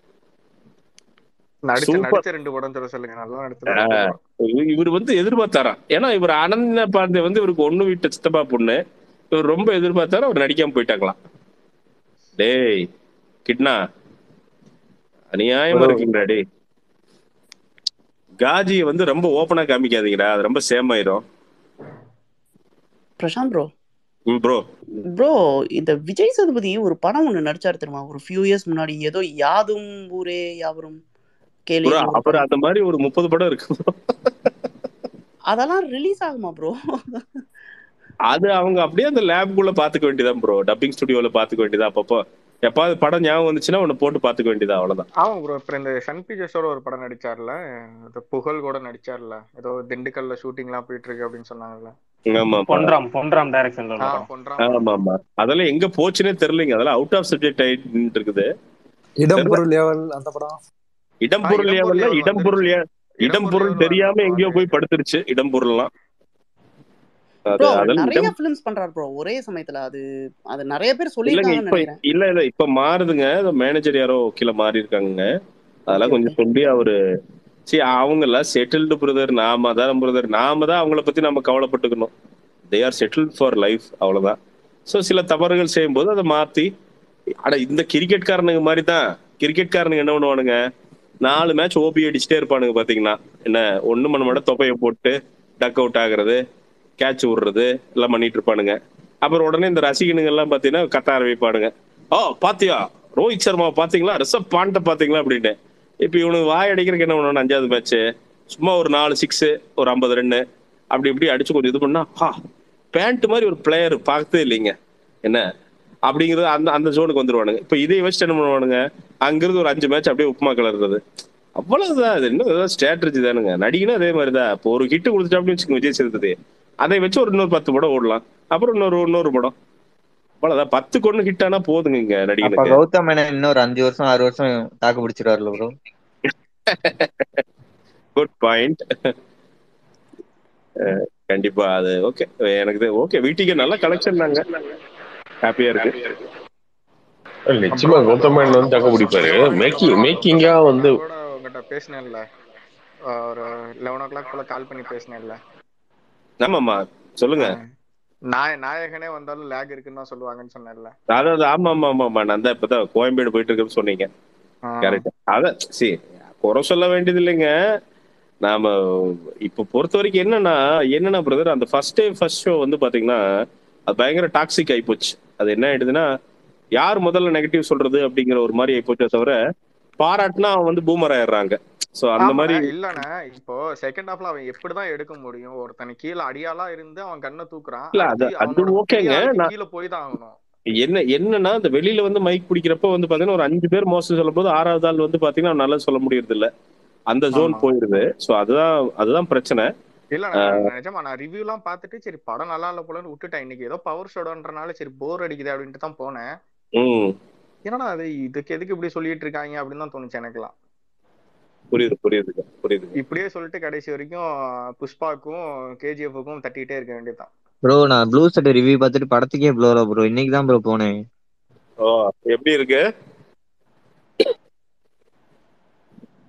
நடிச்ச Super. நடிச்ச ரெண்டு படம் சொல்ல சொல்லுங்க நல்லா நடிச்சது ஆஹ் இவ- இவர் வந்து எதிர்பார்த்தாராம் ஏன்னா இவர் அனன்யா பாண்டே வந்து இவருக்கு ஒண்ணு வீட்டு சித்தப்பா பொண்ணு இவர் ரொம்ப எதிர்பார்த்தாரு அவர் நடிக்காம போயிட்டாங்களாம் டேய் கிட்னா அநியாயமா Bro. இருக்கீங்கடா டேய் காஜியை வந்து ரொம்ப ஓப்பனா காமிக்காதீங்கடா அது ரொம்ப சேம் ஆயிரும் பிரசாந்த் ப்ரோ ப்ரோ ப்ரோ இந்த விஜய் சேதுபதி ஒரு படம் ஒண்ணு நடிச்சாரு தெரியுமா ஒரு ஃபியூ இயர்ஸ் முன்னாடி ஏதோ யாதும் ஊரே யாவரும் கேளு ப்ரோ அப்புறம் அந்த மாதிரி ஒரு முப்பது படம் இருக்கு bro. அதெல்லாம் ரிலீஸ் ஆகுமா ப்ரோ அது அவங்க அப்படியே அந்த லேப்குள்ள பாத்துக்க வேண்டியதான் ப்ரோ டப்பிங் ஸ்டுடியோல பாத்துக்க வேண்டியதா அப்பப்போ எப்பாவது படம் ஞாபகம் வந்துச்சுன்னா ஒன்னு போட்டு பாத்துக்க வேண்டியதா அவ்வளவுதான் ஆமா ப்ரோ இப்ப இந்த சன் பிக்சர்ஸோட ஒரு படம் நடிச்சார்ல இந்த புகழ் கூட நடிச்சார்ல ஏதோ திண்டுக்கல்ல ஷூட்டிங்லாம் போயிட்டு இருக்கு அப்படின்னு சொன்னாங்கல்ல ஆமா பொன்றாம் பொன்றாம் டைரக்ஷன்ல உள்ள ஆ படம் பொன்றாம் ஆமா ஆமா அதெல்லாம் எங்க போச்சுன்னே தெரியலங்க அதெல்லாம் அவுட் ஆஃப் சப்ஜெக்ட் ஆயிட்டு இருக்குது இடம் பொருள் ஏவல் அந்த படம் இடம் ஆ, பொருள் இடம் பொருள் ஏவல்ல ஏவல் இடம் பொருள் ஏ- இடம் பொருள் ஏவல் தெரியாம வந்து எங்கேயோ போய் படுத்துருச்சு இடம் பொருள்லாம் அது ப்ரோ அவர் அதெல்லாம் நிறைய இடம் ஃபிலிம்ஸ் பண்றாரு ப்ரோ ஒரே சமயத்துல அது அது நிறைய பேர் இல்லங்க சொல்லியிருக்காங்கன்னு இப்ப நினைக்கிறேன் இல்ல இல்ல இப்ப மாறுதுங்க மேனேஜர் யாரோ கீழே மாறி இருக்காங்க அதெல்லாம் ஓகே கொஞ்சம் ஓகே சொல்லி அவரு சரி அவங்க எல்லாம் செட்டில்டு பிரதர் நாம தான் பிரதர் நாம தான் அவங்கள பத்தி நம்ம கவலைப்பட்டுக்கணும் they are settled for life அவ்வளவுதான் ஸோ சில தவறுகள் செய்யும்போது அதை மாத்தி அட இந்த கிரிக்கெட்காரனுங்க மாதிரி தான் கிரிக்கெட்காரனுங்க என்ன பண்ணுவானுங்க நாலு மேட்ச் ஓபி அடிச்சுட்டே இருப்பானுங்க பாத்தீங்கன்னா என்ன ஒண்ணு மணி மட்டும் தொகையை போட்டு டக் அவுட் ஆகுறது கேட்ச் விடுறது எல்லாம் பண்ணிட்டு இருப்பானுங்க அப்புறம் உடனே இந்த ரசிகனுங்க எல்லாம் பாத்தீங்கன்னா கத்த ஆரம்பிப்பானுங்க ஓ பாத்தியா ரோஹித் சர்மா பாத்தீங்களா ரிஷப் பாண்ட பாத்தீங்களா அப்படின்னு இப்ப இவனுக்கு வாய் அடிக்கிறதுக்கு என்ன பண்ணணும் அஞ்சாவது மேட்ச் சும்மா ஒரு நாலு சிக்ஸ் ஒரு ஐம்பது ரன்னு அப்படி இப்படி அடிச்சு கொஞ்சம் இது பண்ணா ஹா பேண்ட் மாதிரி ஒரு பிளேயர் பார்த்ததே இல்லைங்க என்ன அப்படிங்கிறது அந்த அந்த ஜோனுக்கு வந்துருவானுங்க இப்ப இதை வச்சுட்டு என்ன பண்ணுவானுங்க அங்கிருந்து ஒரு அஞ்சு மேட்ச் அப்படியே உப்புமா கலர்றது அவ்வளவுதான் அது இன்னும் ஏதாவது ஸ்ட்ராட்டஜி தானுங்க நடிகனும் அதே மாதிரிதான் இப்போ ஒரு ஹிட் கொடுத்துட்டா அப்படின்னு வச்சுக்கோங்க விஜய் சேதுபதி அதை வச்சு ஒரு இன்னொரு பத்து படம் ஓடலாம் அப்புறம் இன்னொரு இன்னொரு படம் அவ்வளவுதான் பத்து கொண்டு ஹிட் ஆனா போதுங்க இங்க அப்ப நடிகனுக்கு கௌதம் மேனன் இன்னொரு அஞ்சு வருஷம் ஆறு வருஷம் தாக்கு பிடிச்சிருவாருல ப்ரோ குட் பாயிண்ட் கண்டிப்பா அது ஓகே எனக்கு ஓகே வீட்டுக்கு நல்ல கலெக்ஷன் தாங்க ஹாப்பியா இருக்கு நிச்சயமா கௌதம் மேனன் வந்து தக்க பிடிப்பாரு மேக்கிங் மேக்கிங்கா வந்து கூட உங்ககிட்ட பேசினேன்ல ஒரு லெவன் ஓ கிளாக் போல கால் பண்ணி பேசினேன்ல ஆமாமா சொல்லுங்க நாய நாயகனே வந்தாலும் லேக் இருக்குன்னு தான் சொல்லுவாங்கன்னு சொன்னேன்ல அதாவது ஆமா ஆமா ஆமா ஆமா நான் தான் இப்பதான் கோயம்பேடு போயிட்டு இருக்கேன்னு சொன்னீங்க ஆ. கரெக்ட் அத சரி குறை சொல்ல வேண்டியது இல்லைங்க நாம இப்ப பொறுத்த வரைக்கும் என்னன்னா என்னன்னா பிரதர் அந்த ஃபர்ஸ்ட் டே ஃபர்ஸ்ட் ஷோ வந்து பாத்தீங்கன்னா அது பயங்கர டாக்ஸிக் ஆயிப்போச்சு அது என்ன ஆயிடுதுன்னா யார் முதல்ல நெகட்டிவ் சொல்றது அப்படிங்கிற ஒரு மாதிரி ஆயிப்போச்சே தவிர பாராட்டுனா அவன் வந்து பூமர் ஆயிடுறாங்க சோ அந்த மாதிரி ஆமாண்ணே, இல்லண்ணே இப்போ செகண்ட் ஹாஃப்ல அவன் எப்படிதான் எடுக்க முடியும் ஒருத்தனை கீழே அடியாளா இருந்து அவன் கண்ணை தூக்குறான் இல்ல, அது- அடுத்து அது அவனோட ஓகேங்க. பெரிய ஆளுக்கு நான்- கீழே போய் தான் ஆகணும் என்ன என்னன்னா இந்த வெளியில வந்து மைக் பிடிக்கிறப்ப வந்து பாத்தீங்கன்னா ஒரு அஞ்சு பேர் மோசம் சொல்லும் போது ஆறாவது ஆள் வந்து பாத்தீங்கன்னா அவன் நல்லா சொல்ல முடியறது இல்ல அந்த ஜோன் ஆமா. போயிருது சோ அதுதான் அதுதான் பிரச்சனை இல்ல நான் நிஜமா நான் ரிவ்யூ எல்லாம் பார்த்துட்டு சரி படம் நல்லா இல்ல போலன்னு விட்டுட்டேன் இன்னைக்கு ஏதோ பவர் ஷோடன்றனால சரி போர் அடிக்குது அப்படின்ட்டு தான் போனேன் ம் என்னடா அது இதுக்கு எதுக்கு இப்படி சொல்லிட்டு இருக்காங்க அப்படின்னு தான் தோணுச்சு எனக்குலாம் புரியுது புரியுதுங்க புரியுதுங்க இப்படியே சொல்லிட்டு கடைசி வரைக்கும் புஷ்பாக்கும் கேஜிஎஃப்க்கும் தட்டிட்டே இருக்க வேண்டியதுதான் ப்ரோ நான் ப்ளூ செட் ரிவ்யூ பார்த்துட்டு படத்துக்கே ப்ளோரா ப்ரோ இன்னைக்கு தான் ப்ரோ போனேன் ஓ எப்படி இருக்கு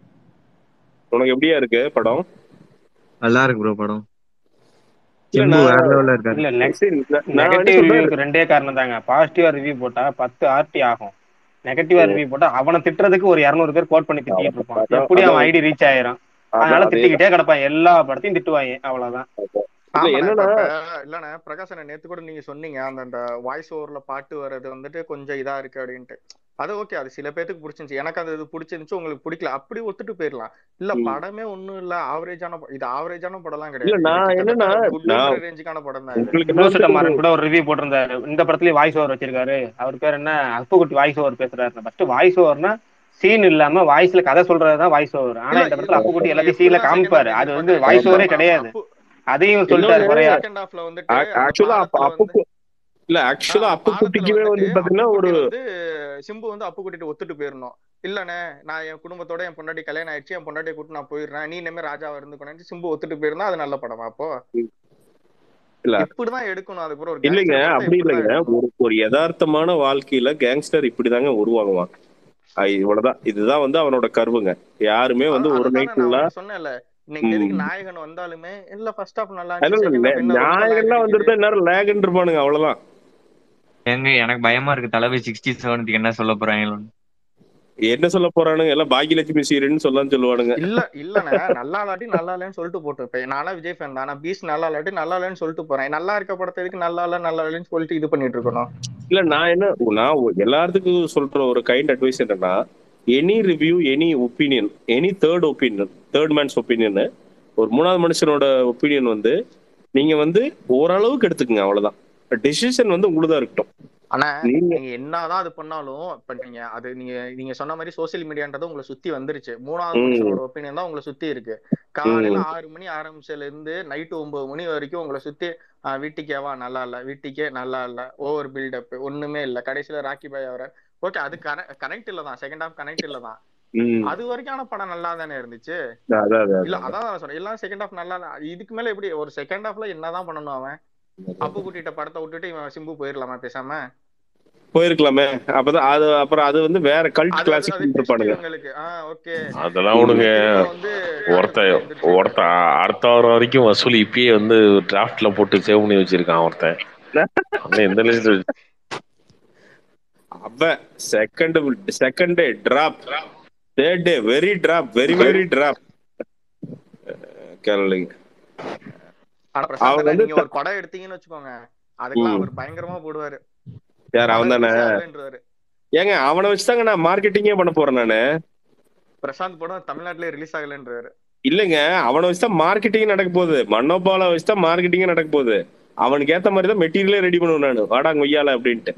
உனக்கு எப்படியா இருக்கு படம் நல்லா இருக்கு ப்ரோ படம் இல்ல சிம்பு நான் வேற லெவல்ல இருக்காரு இல்ல சரி, நான் நான் என்ன நெகட்டிவ் சொல்றேன் ரிவ்யூக்கு ரெண்டே காரணம் தாங்க பாசிட்டிவா ரிவ்யூ போட்டா பத்து ஆர்டி ஆகும் நெகட்டிவா ரிவ்யூ போட்டா அவனை திட்டுறதுக்கு ஒரு இருநூறு பேர் கோட் பண்ணி திட்டிட்டு இருப்பான் அதான் எப்படி அவன் அதான் ஐடி ரீச் ஆயிரும் அதான் அதனால அதே திட்டிக்கிட்டே கிடப்பான் எல்லா படத்தையும் திட்டுவாங்க அவ்வளவுதான் இல்ல ஆமாண்ணே இப்ப என்னன்னா இப்ப இல்லண்ணே பிரகாஷ் அண்ணா நேத்து கூட நீங்க சொன்னீங்க அந்த அந்த வாய்ஸ் ஓவர்ல பாட்டு வர்றது வந்துட்டு கொஞ்சம் இதா இருக்கு அப்படின்ட்டு அது ஓகே அது சில பேத்துக்கு பிடிச்சிருந்துச்சு எனக்கு அது இது பிடிச்சிருந்துச்சு உங்களுக்கு பிடிக்கல அப்படி ஒத்துட்டு போயிடலாம் இல்ல ம். படமே ஒண்ணும் இல்ல ஆவரேஜான இது ஆவரேஜான படம்லாம் இல்ல கிடையாது இது நான் கிட்டத்தட்ட என்னன்னா குட்ங்கிற நான் ரேஞ்சுக்கான படம் தான் இது உங்களுக்கு என்ன ப்ளூ வந்து மாறன் கூட ஒரு ரிவ்யூ போட்டிருந்தாரு இந்த படத்துலயும் வாய்ஸ் ஓவர் வச்சிருக்காரு அவர் பேர் என்ன அப்புக்குட்டி வாய்ஸ் ஓவர் பேசுறாரு ஃபர்ஸ்ட் வாய்ஸ் ஓவர்னா சீன் இல்லாம வாய்ஸ்ல கதை சொல்றதுதான் வாய்ஸ் ஓவர் ஆனா இல்ல இந்த இது படத்துல அப்புக்குட்டி நீங்க எல்லாத்தையும் சீன்ல எப்படிதான் செகண்ட் காமிப்பாரு ஹாஃப் அது வந்து எதிர்பார்க்கறீங்க வாய்ஸ் ஓவரே அப்பு கிடையாது அப்பு அதையும் சொல்லிட்டாரு இன்னொன்னு குறையா செகண்ட் ஹாஃப்ல வந்துட்டு அந்த ஆக்சுவலா அப்ப பாலத்துல அப்பு வந்து இல்ல ஆஹ் ஆக்சுவலா அந்த அப்பு பாலத்துல குட்டிக்குமே வந்துட்டு வந்து பாத்தீங்கன்னா ஒரு அப்புக்குட்டி வந்து சிம்பு வந்து அப்புக்குட்டிட்டு ஒத்துட்டு போயிடணும் இல்லண்ணே நான் என் குடும்பத்தோட என் பொண்டாட்டி கல்யாணம் ஆயிடுச்சு என் பொண்டாட்டியை கூட்டு நான் போயிடுறேன் நீ இனிமே ராஜாவா இருந்துக்கணும் சிம்பு ஒத்துட்டு போயிருந்தா அது நல்ல படமா அப்போ இல்ல இப்படிதான் எடுக்கணும் அதுக்கப்புறம் ஒரு இல்லைங்க கேங்ஸ்டர் படத்தை அப்படி இப்படிதான் இல்லைங்க எடுக்கணும் ஒரு ஒரு யதார்த்தமான வாழ்க்கையில கேங்ஸ்டர் இப்படிதாங்க உருவாகுவான் ஐ- இவ்வளவுதான் இதுதான் வந்து அவனோட கருவுங்க யாருமே வந்து அதான் ஒரு அதுதானே நைட் நான் ஃபுல்லா உனக்கு சொன்னேன்ல இன்னைக்கு எதுக்கு நாயகன் வந்தாலுமே இல்ல ஃபர்ஸ்ட் ஹாஃப் நல்லா இல்ல இருந்துச்சு இல்ல செகண்ட் லே- ஹாஃப் என்ன ரொம்ப லேக் நாயகன்லாம் அடிக்குது வந்துருந்தா நேரம் லேகன் இருப்பானுங்க அவ்வளவுதான் ஏங்க எனக்கு பயமா இருக்கு தலைவர் சிக்ஸ்டி செவனுக்கு என்ன சொல்ல போறாங்க என்ன சொல்ல போறானுங்க எல்லாம் பாக்கியலட்சுமி சீரியல்னு சொல்லலாம்னு சொல்லுவானுங்க இல்ல இல்லண்ணே நல்லா இல்லாட்டி நல்லா இல்லைன்னு சொல்லிட்டு போட்டு இப்ப நானா விஜய் ஃபேன் தான் நான் பீஸ் நல்லா இல்லாட்டி நல்லா இல்லைன்னு சொல்லிட்டு போறேன் நல்லா இருக்க படத்தை எதுக்கு நல்லா இல்ல நல்லா இல்லைன்னு சொல்லிட்டு இது பண்ணிட்டு இருக்கணும் இல்ல நான் என்ன நான் ஒ- எல்லாத்துக்கும் சொல்ற ஒரு கைண்ட் அட்வைஸ் என்னன்னா any review any opinion any third opinion third man's opinion ஒரு மூணாவது மனுஷனோட ஒப்பீனியன் வந்து நீங்க வந்து ஓரளவுக்கு எடுத்துக்கங்க அவ்வளவுதான் டெசிஷன் வந்து உங்களுதான் இருக்கட்டும் ஆனா நீங்க நீங்க என்னதான் அது பண்ணாலும் இப்ப நீங்க அது நீங்க நீங்க சொன்ன மாதிரி சோசியல் மீடியான்றது உங்களை சுத்தி வந்துருச்சு மூணாவது ம், மனுஷனோட ஒப்பீனியன் தான் உங்களை சுத்தி இருக்கு காலையில ம், ஆறு மணி ஆரம்பிச்சதுல இருந்து நைட்டு ஒன்பது மணி வரைக்கும் உங்களை சுத்தி ஆஹ் வீட்டுக்கேவா நல்லா இல்ல வீட்டுக்கே நல்லா இல்ல ஓவர் பில்டப் ஒண்ணுமே இல்ல கடைசியில ராக்கி பாய் அவரை ஓகே அது கனெக்ட் இல்ல தான் செகண்ட் ஹாஃப் கனெக்ட் இல்ல தான் ம். அது வரைக்கான படம் நல்லா தானே இருந்துச்சு அதான் அதான் இல்ல அதான் அதான் நான் சொல்றேன் எல்லாம் செகண்ட் ஹாஃப் நல்லா இல்ல. இதுக்கு மேல எப்படி ஒரு செகண்ட் ஹாஃப்ல என்னதான் பண்ணணும் அவன் அப்பு குட்டிட்ட படத்தை விட்டுட்டு இவன் சிம்பு போயிடலாமா பேசாம போயிருக்கலாமே அப்பதான் அது அப்புறம் அது வந்து வேற கல்ட் அது அது கிளாசிக் அது ட்விஸ்ட் இருப்பானுங்க இவங்களுக்கு ஆஹ் ஓகே அதெல்லாம் இவங்க உனக்கு திரும்ப வந்து ஒருத்த ஆக்டர்ஸ் எந்திரிச்சு ஒருத்த அடுத்த வாரம் வரைக்கும் வசூல் இப்பயே வந்து டிராஃப்ட்ல போட்டு சேவ் பண்ணி வச்சிருக்கான் ஒருத்தன் அவன் எந்த லிஸ்ட் அவன் second second day drop third day very drop very very drop கேரளிங்க ஆனா பிரசாந்த் அவன் அண்ணா வந்து நீங்க ஒரு படம் எடுத்தீங்கன்னு வச்சுக்கோங்க அதுக்கெல்லாம் ம். அவர் பயங்கரமா போடுவாரு யார் அவன் படம் தானே ரிலீஸ் ஆகலன்றாரு ஏங்க அவனை வச்சுதாங்க நான் மார்க்கெட்டிங்கே பண்ண போறேன் நானு பிரசாந்த் படம் தமிழ்நாட்டிலே ரிலீஸ் ஆகலன்றாரு இல்லைங்க அவனை வச்சுதான் மார்க்கெட்டிங் நடக்க போகுது மனோபால வச்சுதான் மார்க்கெட்டிங்கே நடக்க போகுது அவனுக்கு ஏத்த மாதிரி தான் மெட்டீரியலே ரெடி பண்ணுவேன் நான் வாடா கொய்யால அப்படின்ட்டு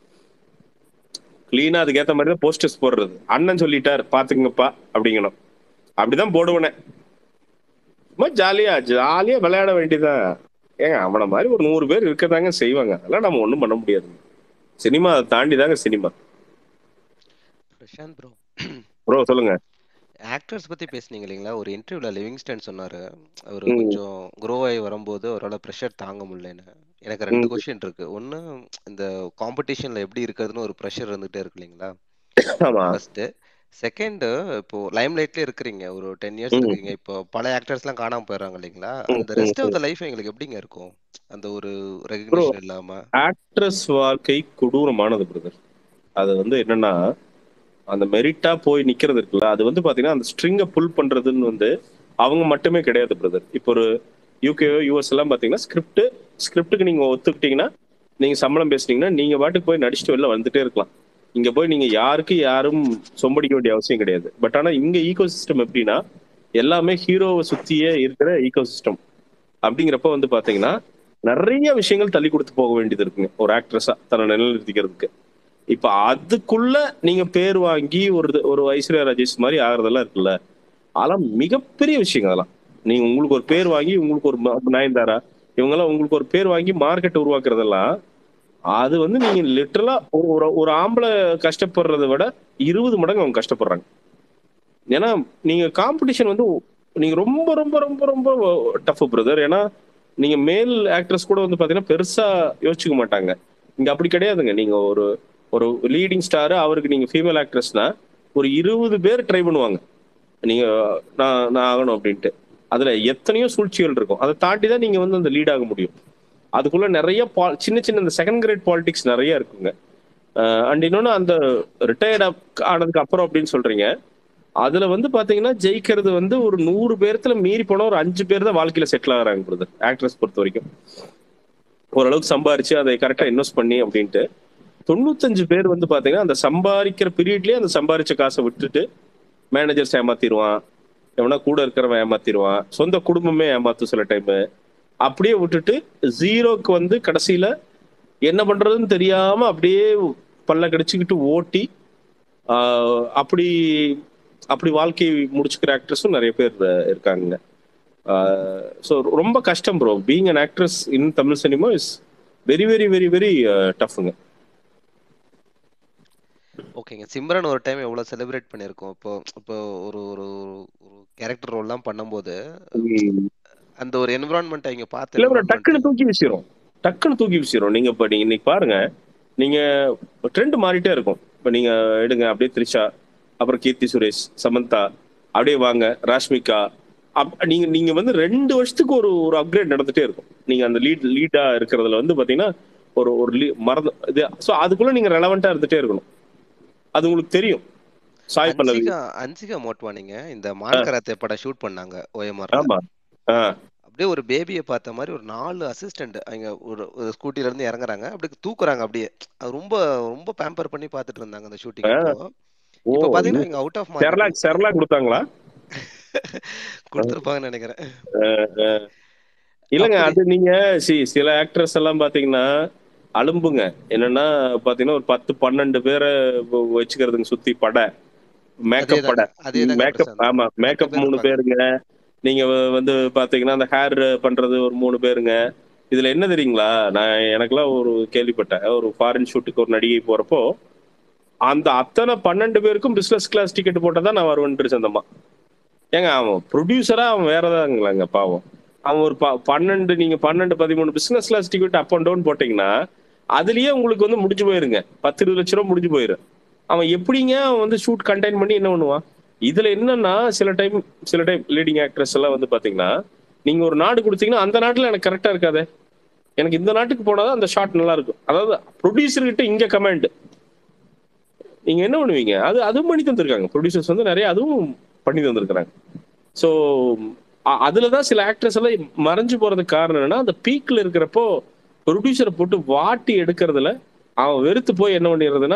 கிளீனா அதுக்கு ஏத்த மாதிரி தான் போஸ்டர்ஸ் போடுறது அண்ணன் சொல்லிட்டார் பாத்துங்கப்பா அப்படிங்கணும் அப்படிதான் போடுவனே சும்மா ஜாலியா ஜாலியா விளையாட வேண்டியதான் ஏங்க அவன மாதிரி ஒரு நூறு பேர் இருக்கதாங்க செய்வாங்க அதெல்லாம் நம்ம ஒண்ணும் பண்ண முடியாது சினிமா அதை தாண்டி தாங்க சினிமா பிரசாந்த் ப்ரோ ப்ரோ சொல்லுங்க ஆக்டர்ஸ் பத்தி பேசுனீங்க இல்லைங்களா ஒரு இன்டர்வியூல லிவிங்ஸ்டன் சொன்னாரு அவர் ம். கொஞ்சம் க்ரோ ஆகி வரும்போது அவரால் ப்ரெஷர் தாங்க முடியலன்னு எனக்கு ரெண்டு ம். கொஸ்டின் இருக்கு ஒன்று இந்த காம்படிஷன்ல எப்படி இருக்கிறதுன்னு ஒரு ப்ரெஷர் இருந்துகிட்டே இருக்கு இல்லைங்களா ஆமா ஃபர்ஸ்ட் செகண்ட் இப்போ லைம் லைட்ல இருக்கிறீங்க ஒரு டென் இயர்ஸ் ம். இருக்கீங்க இப்போ பல ஆக்டர்ஸ்லாம் காணாம போயிடுறாங்க இல்லைங்களா ம், அந்த ம், ரெஸ்ட் ஆஃப் ம். த லைஃப் எங்களுக்கு எப்படிங்க இருக்கும் அந்த ஒரு ப்ரோ ரெகக்னிஷன் இல்லாம ஆக்ட்ரஸ் வாழ்க்கை கொடூரமானது பிரதர் அது வந்து என்னன்னா அந்த மெரிட்டா போய் நிக்கிறது இருக்குல்ல அது வந்து பாத்தீங்கன்னா அந்த ஸ்ட்ரிங்கை புல் பண்றதுன்னு வந்து அவங்க மட்டுமே கிடையாது பிரதர் இப்போ ஒரு யூகே யூஎஸ் எல்லாம் பாத்தீங்கன்னா ஸ்கிரிப்ட் ஸ்கிரிப்டுக்கு நீங்க ஒத்துக்கிட்டீங்கன்னா நீங்க சம்பளம் பேசுனீங்கன்னா நீங்க பாட்டுக்கு போய் நடிச்சுட்டு வெளில வந்துட்டே இருக்கலாம் இங்க போய் நீங்க யாருக்கு யாரும் சொம்படிக்க வேண்டிய அவசியம் கிடையாது பட் ஆனா இங்க ஈகோ சிஸ்டம் எப்படின்னா எல்லாமே ஹீரோவை சுத்தியே இருக்கிற ஈகோ சிஸ்டம் அப்படிங்கிறப்ப வந்து பாத்தீங்கன்னா நிறைய விஷயங்கள் தள்ளி கொடுத்து போக வேண்டியது இருக்குங்க ஒரு ஆக்ட்ரஸா தன்னை நிலைநிறுத்திக்கிறதுக்கு இப்ப அதுக்குள்ள நீங்க பேர் வாங்கி ஒரு ஒரு ஐஸ்வர்யா ராஜேஷ் மாதிரி ஆகுறதெல்லாம் இருக்குல்ல அதெல்லாம் மிகப்பெரிய விஷயங்க அதெல்லாம் நீங்க உங்களுக்கு ஒரு பேர் வாங்கி உங்களுக்கு ஒரு ம- நயன்தாரா இவங்கெல்லாம் உங்களுக்கு ஒரு பேர் வாங்கி மார்க்கெட் உருவாக்குறதெல்லாம் அது வந்து நீங்க லிட்டரலா ஒரு ஒரு ஆம்பளை கஷ்டப்படுறதை விட இருபது மடங்கு அவங்க கஷ்டப்படுறாங்க ஏன்னா நீங்க காம்படிஷன் வந்து நீங்க ரொம்ப ரொம்ப ரொம்ப ரொம்ப டஃப் பிரதர் ஏன்னா நீங்க மேல் ஆக்ட்ரஸ் கூட வந்து பாத்தீங்கன்னா பெருசா யோசிச்சுக்க மாட்டாங்க இங்க அப்படி கிடையாதுங்க நீங்க ஒரு ஒரு லீடிங் ஸ்டார் அவருக்கு நீங்க ஃபீமேல் ஆக்ட்ரஸ்னா ஒரு இருபது பேர் ட்ரை பண்ணுவாங்க நீங்க நான் நான் ஆகணும் அப்படின்ட்டு அதுல எத்தனையோ சூழ்ச்சிகள் இருக்கும் அதை தாண்டி தான் நீங்க வந்து அந்த லீட் ஆக முடியும் அதுக்குள்ள நிறைய pol- சின்ன சின்ன இந்த செகண்ட் கிரேட் பாலிடிக்ஸ் நிறைய இருக்குங்க அண்ட் இன்னொன்னு அந்த ரிட்டையர்ட் ஆனதுக்கு அப்புறம் அப்படின்னு சொல்றீங்க அதுல வந்து பாத்தீங்கன்னா ஜெயிக்கிறது வந்து ஒரு நூறு பேர்த்துல மீறி போனா ஒரு அஞ்சு பேர் தான் வாழ்க்கையில செட்டில் ஆகுறாங்க பிரதர் ஆக்ட்ரஸ் பொறுத்த வரைக்கும் ஓரளவுக்கு சம்பாரிச்சு அதை கரெக்டா இன்வெஸ்ட் பண்ணி அப்படின்ட்டு தொண்ணூத்தஞ்சு பேர் வந்து பாத்தீங்கன்னா அந்த சம்பாதிக்கிற பீரியட்லயே அந்த சம்பாரிச்ச காசை விட்டுட்டு மேனேஜர்ஸ் ஏமாத்திடுவான் எவனா கூட இருக்கிறவன் ஏமாத்திடுவான் சொந்த குடும்பமே ஏமாத்தும் சில டைம் அப்படியே விட்டுட்டு ஜீரோக்கு வந்து கடைசியில என்ன பண்றதுன்னு தெரியாம அப்படியே பல்ல கடிச்சுக்கிட்டு ஓட்டி ஆஹ், அப்படி அப்படி வாழ்க்கை முடிச்சுக்கிற ஆக்ட்ரஸும் நிறைய பேர் இருக்காங்க ஸோ ரொம்ப கஷ்டம் bro being an actress in Tamil cinema is very very very very டஃப்ங்க ஓகேங்க சிம்ரன் ஒரு டைம் எவ்வளவு செலிப்ரேட் பண்ணியிருக்கோம் இப்போ இப்போ ஒரு ஒரு ஒரு கேரக்டர் ரோல்லாம் பண்ணும்போது அந்த ஒரு என்விரான்மெண்ட் இங்க பார்த்து இல்ல ப்ரோ environment- டக்குன்னு தூக்கி வீசிரும் டக்குன்னு தூக்கி வீசிரும் நீங்க இப்ப நீங்க இன்னைக்கு பாருங்க நீங்க ட்ரெண்ட் மாறிட்டே இருக்கும் இப்ப நீங்க எடுங்க அப்படியே த்ரிஷா அப்புறம் கீர்த்தி சுரேஷ் சமந்தா அப்படியே வாங்க ராஷ்மிகா அப்- நீங்க நீங்க வந்து ரெண்டு வருஷத்துக்கு ஒரு ஒரு அப்கிரேட் நடந்துட்டே இருக்கும் நீங்க அந்த லீட் லீடா இருக்கிறதுல வந்து பாத்தீங்கன்னா ஒரு ஒரு lead- மறந்து இது ஸோ அதுக்குள்ள நீங்க ரெலவெண்டா இருந்துட்டே இருக்கணும் அது உங்களுக்கு தெரியும் சாய் பல்லவி அன்சிகா அன்சிகா மோட்வானிங்க இந்த மால்கராத்தே படம் ஷூட் பண்ணாங்க ஓஎம்ஆர்ல ஆமா ஆ அப்படியே ஒரு பேபியை பார்த்த மாதிரி ஒரு நாலு அசிஸ்டன்ட் அங்க ஒரு ஒரு ஸ்கூட்டில இருந்து இறங்குறாங்க அப்படியே தூக்குறாங்க அப்படியே அது ரொம்ப ரொம்ப பேம்பர் பண்ணி பார்த்துட்டு இருந்தாங்க அந்த ஷூட்டிங் ஆ. அப்போ ஓ இப்போ பாத்தீங்கன்னா இங்க out of Cerelac market Cerelac கொடுத்தாங்களா கொடுத்துருப்பாங்கன்னு நினைக்கிறேன் இல்லங்க அப்படி அது நீங்க சி சில ஆக்ட்ரஸ் எல்லாம் பாத்தீங்கன்னா அலும்புங்க என்னன்னா பாத்தீங்கன்னா ஒரு பத்து பன்னெண்டு பேரை வ- வச்சுக்கிறதுங்க சுத்தி படை மேக்கப் படை அதேதாங்க அதேதாங்க மேக்கப் பிரசாந்த் ஆமா பத்து மேக்கப் பேர் மூணு இருப்பாங்க பேருங்க நீங்க வ- வந்து பாத்தீங்கன்னா அந்த ஹேர் பண்றது ஒரு மூணு பேருங்க இதுல என்ன தெரியுங்களா நான் எனக்கெல்லாம் ஒரு கேள்விப்பட்டேன் ஒரு ஃபாரின் ஷூட்டுக்கு ஒரு நடிகை போறப்போ அந்த அத்தனை பன்னெண்டு பேருக்கும் பிசினஸ் கிளாஸ் டிக்கெட் போட்டா தான் நான் வருவேன் சந்தமா ஏங்க அவன் ப்ரொடியூசரா அவன் வேறதாங்களாங்க பாவம் அவன் ஒரு ப- பன்னெண்டு நீங்க பன்னெண்டு பதிமூணு business class ticket up and down போட்டீங்கன்னா அதுலயே உங்களுக்கு வந்து முடிஞ்சு போயிருங்க பத்து இருபது லட்ச ரூபா முடிஞ்சு போயிரு அவன் எப்படிங்க அவன் வந்து ஷூட் கண்டெயின் பண்ணி என்ன பண்ணுவான் இதுல என்னன்னா சில டைம் சில டைம் லீடிங் ஆக்ட்ரஸ் எல்லாம் வந்து பாத்தீங்கன்னா நீங்க ஒரு நாடு கொடுத்தீங்கன்னா அந்த நாட்டுல எனக்கு கரெக்டா இருக்காதே எனக்கு இந்த நாட்டுக்கு போனாதான் அந்த ஷாட் நல்லா இருக்கும் அதாவது ப்ரொடியூசர் கிட்ட இங்க கமாண்ட் நீங்க என்ன பண்ணுவீங்க அது அதுவும் பண்ணி தந்திருக்காங்க ப்ரொடியூசர்ஸ் வந்து நிறைய அதுவும் பண்ணி தந்திருக்கிறாங்க ஸோ அதுல தான் சில ஆக்ட்ரஸ் எல்லாம் மறைஞ்சு போறதுக்கு காரணம் என்னன்னா அந்த பீக்ல இருக்கிறப்போ ப்ரொடியூசரை போட்டு வாட்டி எடுக்கிறதுல அவன் வெறுத்து போய் என்ன பண்ணிடுறதுன்னா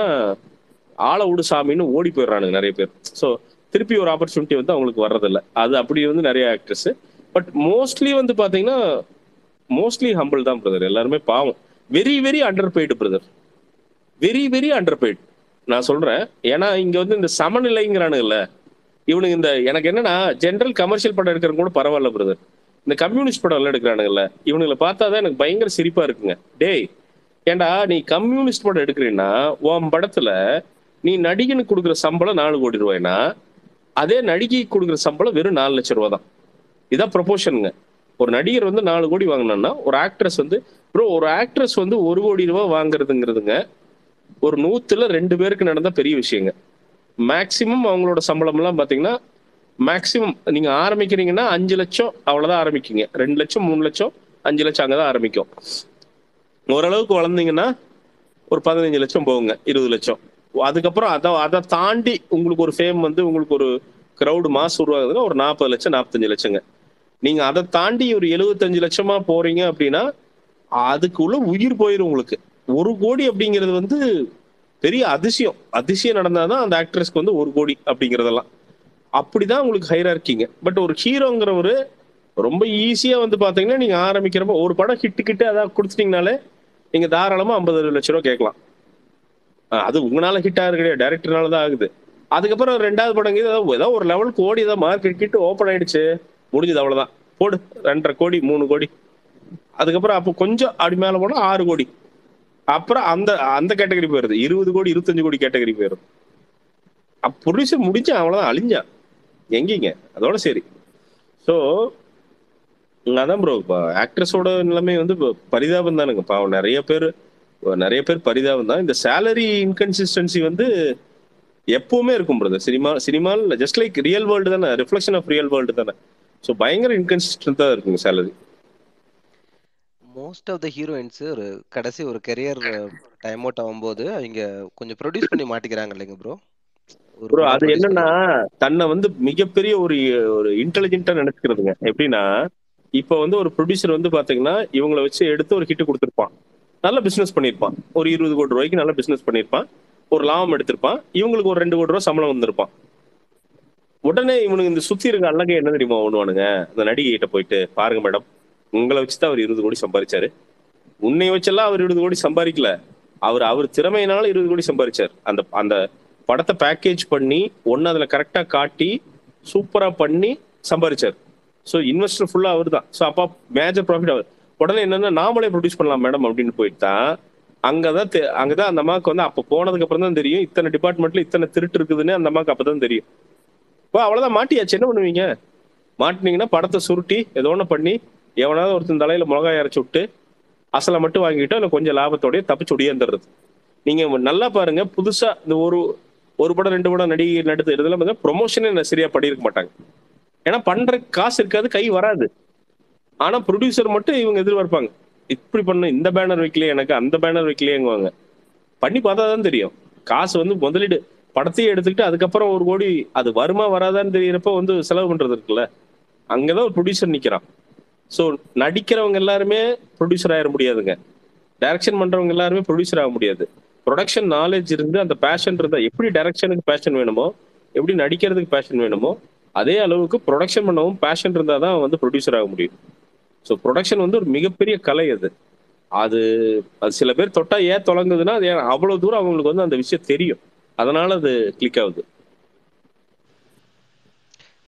ஆள விடு சாமின்னு ஓடி போயிடுறானுங்க நிறைய பேர் ஸோ திருப்பி ஒரு ஆப்பர்ச்சுனிட்டி வந்து அவங்களுக்கு வர்றதில்ல அது அப்படி வந்து நிறைய ஆக்ட்ரஸ் பட் மோஸ்ட்லி வந்து பாத்தீங்கன்னா மோஸ்ட்லி ஹம்பிள் தான் பிரதர் எல்லாருமே பாவம் very very underpaid brother very very underpaid நான் சொல்றேன் ஏன்னா இங்க வந்து இந்த சமநிலைங்கிறானுங்கல்ல இவனுங்க இந்த எனக்கு என்னன்னா ஜென்ரல் கமர்ஷியல் படம் எடுக்கிறது கூட பரவாயில்ல பிரதர் இந்த கம்யூனிஸ்ட் படம் எல்லாம் எடுக்கிறானுங்கல்ல இவனுங்களை பார்த்தா தான் எனக்கு பயங்கர சிரிப்பா இருக்குங்க டேய் ஏன்டா நீ கம்யூனிஸ்ட் படம் எடுக்கிறீன்னா உன் படத்துல நீ நடிகனுக்கு கொடுக்குற சம்பளம் நாலு கோடி ரூபாய்னா அதே நடிகைக்கு கொடுக்குற சம்பளம் வெறும் நாலு லட்சம் ரூபா தான் இதான் ப்ரொபோஷனுங்க ஒரு நடிகர் வந்து நாலு கோடி வாங்கினா ஒரு ஆக்ட்ரஸ் வந்து ப்ரோ ஒரு ஆக்ட்ரஸ் வந்து ஒரு கோடி ரூபாய் வாங்குறதுங்கிறதுங்க ஒரு நூத்துல ரெண்டு பேருக்கு நடந்த பெரிய விஷயங்க மேக்சிமம் அவங்களோட சம்பளம் எல்லாம் பாத்தீங்கன்னா மேக்சிமம் நீங்க ஆரம்பிக்கிறீங்கன்னா அஞ்சு லட்சம் அவ்வளவுதான் ஆரம்பிக்கீங்க ரெண்டு லட்சம் மூணு லட்சம் அஞ்சு லட்சம் அங்கதான் ஆரம்பிக்கும் ஓரளவுக்கு வளர்ந்தீங்கன்னா ஒரு பதினஞ்சு லட்சம் போகுங்க இருபது லட்சம் அதுக்கப்புறம் அதை அதை தாண்டி உங்களுக்கு ஒரு ஃபேம் வந்து உங்களுக்கு ஒரு கிரவுடு மாஸ் உருவாகுதுன்னா ஒரு நாற்பது லட்சம் நாற்பத்தஞ்சு லட்சங்க நீங்க அதை தாண்டி ஒரு எழுபத்தஞ்சு லட்சமா போறீங்க அப்படின்னா அதுக்குள்ள உயிர் போயிடும் உங்களுக்கு ஒரு கோடி அப்படிங்கிறது வந்து பெரிய அதிசயம் அதிசயம் நடந்தாதான் அந்த ஆக்ட்ரஸ்க்கு வந்து ஒரு கோடி அப்படிங்கிறதெல்லாம் அப்படிதான் உங்களுக்கு ஹைரார்க்கிங்க பட் ஒரு ஹீரோங்கிறவரு ரொம்ப ஈஸியா வந்து பாத்தீங்கன்னா நீங்க ஆரம்பிக்கிறப்ப ஒரு படம் ஹிட்டு கிட்டு அதான் கொடுத்துட்டீங்கனாலே நீங்க தாராளமா ஐம்பது லட்ச ரூபா கேட்கலாம் அஹ் அது உங்களால ஹிட் ஆகுது கிடையாது டேரக்டர்னால தான் ஆகுது அதுக்கப்புறம் ரெண்டாவது படம் ஏதாவது ஏதோ ஒரு லெவலுக்கு ஓடி ஏதாவது மார்க்கெட் கிட்டு ஓப்பன் ஆயிடுச்சு முடிஞ்சது அவ்வளவுதான் போடு ரெண்டரை கோடி மூணு கோடி அதுக்கப்புறம் அப்போ கொஞ்சம் அப்படி மேல போனா ஆறு கோடி அப்புறம் அந்த அந்த கேட்டகரி போயிருது இருபது கோடி இருபத்தஞ்சு கோடி கேட்டகரி போயிடும் ப்ரொடியூசர் முடிஞ்சான் அவ்வளவுதான் அழிஞ்சான் எங்கீங்க அதோட சரி ஸோ அதான் ப்ரோ இப்போ ஆக்ட்ரஸோட நிலைமை வந்து இப்போ பரிதாபம் தானுங்க பாவம் நிறைய பேர் நிறைய பேர் பரிதாபம் தான் இந்த சேலரி இன்கன்சிஸ்டன்சி வந்து எப்பவுமே இருக்கும் பிரதர் சினிமா சினிமாவில் ஜஸ்ட் லைக் ரியல் வேர்ல்டு தானே ரிஃப்ளெக்ஷன் ஆஃப் ரியல் வேர்ல்டு தானே ஸோ பயங்கர இன்கன்சிஸ்டன்டா இருக்குங்க salary most of the heroines ஒரு கடைசி ஒரு கெரியர் டைம் அவுட் ஆகும்போது அவங்க கொஞ்சம் ப்ரொடியூஸ் பண்ணி மாட்டிக்கிறாங்க இல்லைங்க ப்ரோ ஒரு ப்ரோ படம் அது ப்ரொடியூஸ் என்னன்னா தன்னை வந்து மிகப்பெரிய ஒரு ஒரு இன்டெலிஜென்ட்டா நினைச்சுக்கிறதுங்க எப்படின்னா இப்போ வந்து ஒரு ப்ரொடியூசர் வந்து பாத்தீங்கன்னா இவங்கள வச்சு எடுத்து ஒரு ஹிட் கொடுத்துருப்பான் நல்ல பிசினஸ் பண்ணியிருப்பான் ஒரு இருபது கோடி ரூபாய்க்கு நல்ல பிசினஸ் பண்ணியிருப்பான் ஒரு லாபம் எடுத்திருப்பான் இவங்களுக்கு ஒரு ரெண்டு கோடி ரூபாய் சம்பளம் வந்திருப்பான் உடனே இவனுக்கு இந்த சுத்தி இருக்க அழகை என்ன தெரியுமா பண்ணுவானுங்க அந்த நடிகைகிட்ட போயிட்டு பாருங்க மேடம் உங்களை வச்சு தான் அவர் இருபது கோடி சம்பாதிச்சாரு உன்னை வச்செல்லாம் அவர் இருபது கோடி சம்பாதிக்கல அவர் அவர் திறமையினால இருபது கோடி சம்பாதிச்சார் அந்த அந்த படத்தை பேக்கேஜ் பண்ணி ஒன்னு அதுல கரெக்டா காட்டி சூப்பரா பண்ணி சம்பாதிச்சார் ஸோ இன்வெஸ்டர் ஃபுல்லா அவர் தான் ஸோ அப்பா மேஜர் ப்ராஃபிட் அவர் உடனே என்னன்னா நாமளே ப்ரொடியூஸ் பண்ணலாம் மேடம் அப்படின்னு போயிட்டு தான் அங்கதான் தெ- அங்கதான் அந்த அம்மாவுக்கு வந்து அப்ப போனதுக்கு அப்புறம் தான் தெரியும் இத்தனை டிபார்ட்மெண்ட்ல இத்தனை திருட்டு இருக்குதுன்னு அந்த அம்மாவுக்கு அப்பதான் தெரியும் இப்போ அவ்வளவுதான் மாட்டியாச்சு என்ன பண்ணுவீங்க மாட்டினீங்கன்னா படத்தை சுருட்டி ஏதோ ஒன்று பண்ணி எவனாவது ஒருத்தன் தலையில மிளகாய் அரைச்சு விட்டு அசலை மட்டும் வாங்கிட்டோ இல்லை கொஞ்சம் லாபத்தோடய தப்பிச்சு ஒடியாந்துடுறது நீங்க நல்லா பாருங்க புதுசா இந்த ஒரு ஒரு படம் ரெண்டு படம் நடிகை நடித்து இதெல்லாம் பார்த்தா ப்ரொமோஷனே சரியா பண்ணியிருக்க மாட்டாங்க ஏன்னா பண்ற காசு இருக்காது கை வராது ஆனா ப்ரொடியூசர் மட்டும் இவங்க எதிர்பார்ப்பாங்க இப்படி பண்ண இந்த பேனர் வைக்கலையே எனக்கு அந்த பேனர் வைக்கலையேங்குவாங்க பண்ணி பார்த்தா தான் தெரியும் காசு வந்து முதலீடு படத்தையே எடுத்துக்கிட்டு அதுக்கப்புறம் ஒரு கோடி அது வருமா வராதான்னு தெரியறப்ப வந்து செலவு பண்றது இருக்குல்ல அங்கதான் ஒரு ப்ரொடியூசர் நிக்கிறான் ஸோ நடிக்கிறவங்க எல்லாருமே ப்ரொடியூசர் ஆயிட முடியாதுங்க டைரக்ஷன் பண்றவங்க எல்லாருமே ப்ரொடியூசர் ஆக முடியாது ப்ரொடக்ஷன் நாலேஜ் இருந்து அந்த பேஷன் இருந்தா எப்படி டைரக்ஷனுக்கு பேஷன் வேணுமோ எப்படி நடிக்கிறதுக்கு பேஷன் வேணுமோ அதே அளவுக்கு ப்ரொடக்ஷன் பண்ணவும் பேஷன் இருந்தால் தான் வந்து ப்ரொடியூசர் ஆக முடியும் ஸோ ப்ரொடக்ஷன் வந்து ஒரு மிகப்பெரிய கலை அது அது அது சில பேர் தொட்டா ஏன் தொடங்குதுன்னா அது ஏன் அவ்வளவு தூரம் அவங்களுக்கு வந்து அந்த விஷயம் தெரியும் அதனால அது கிளிக் ஆகுது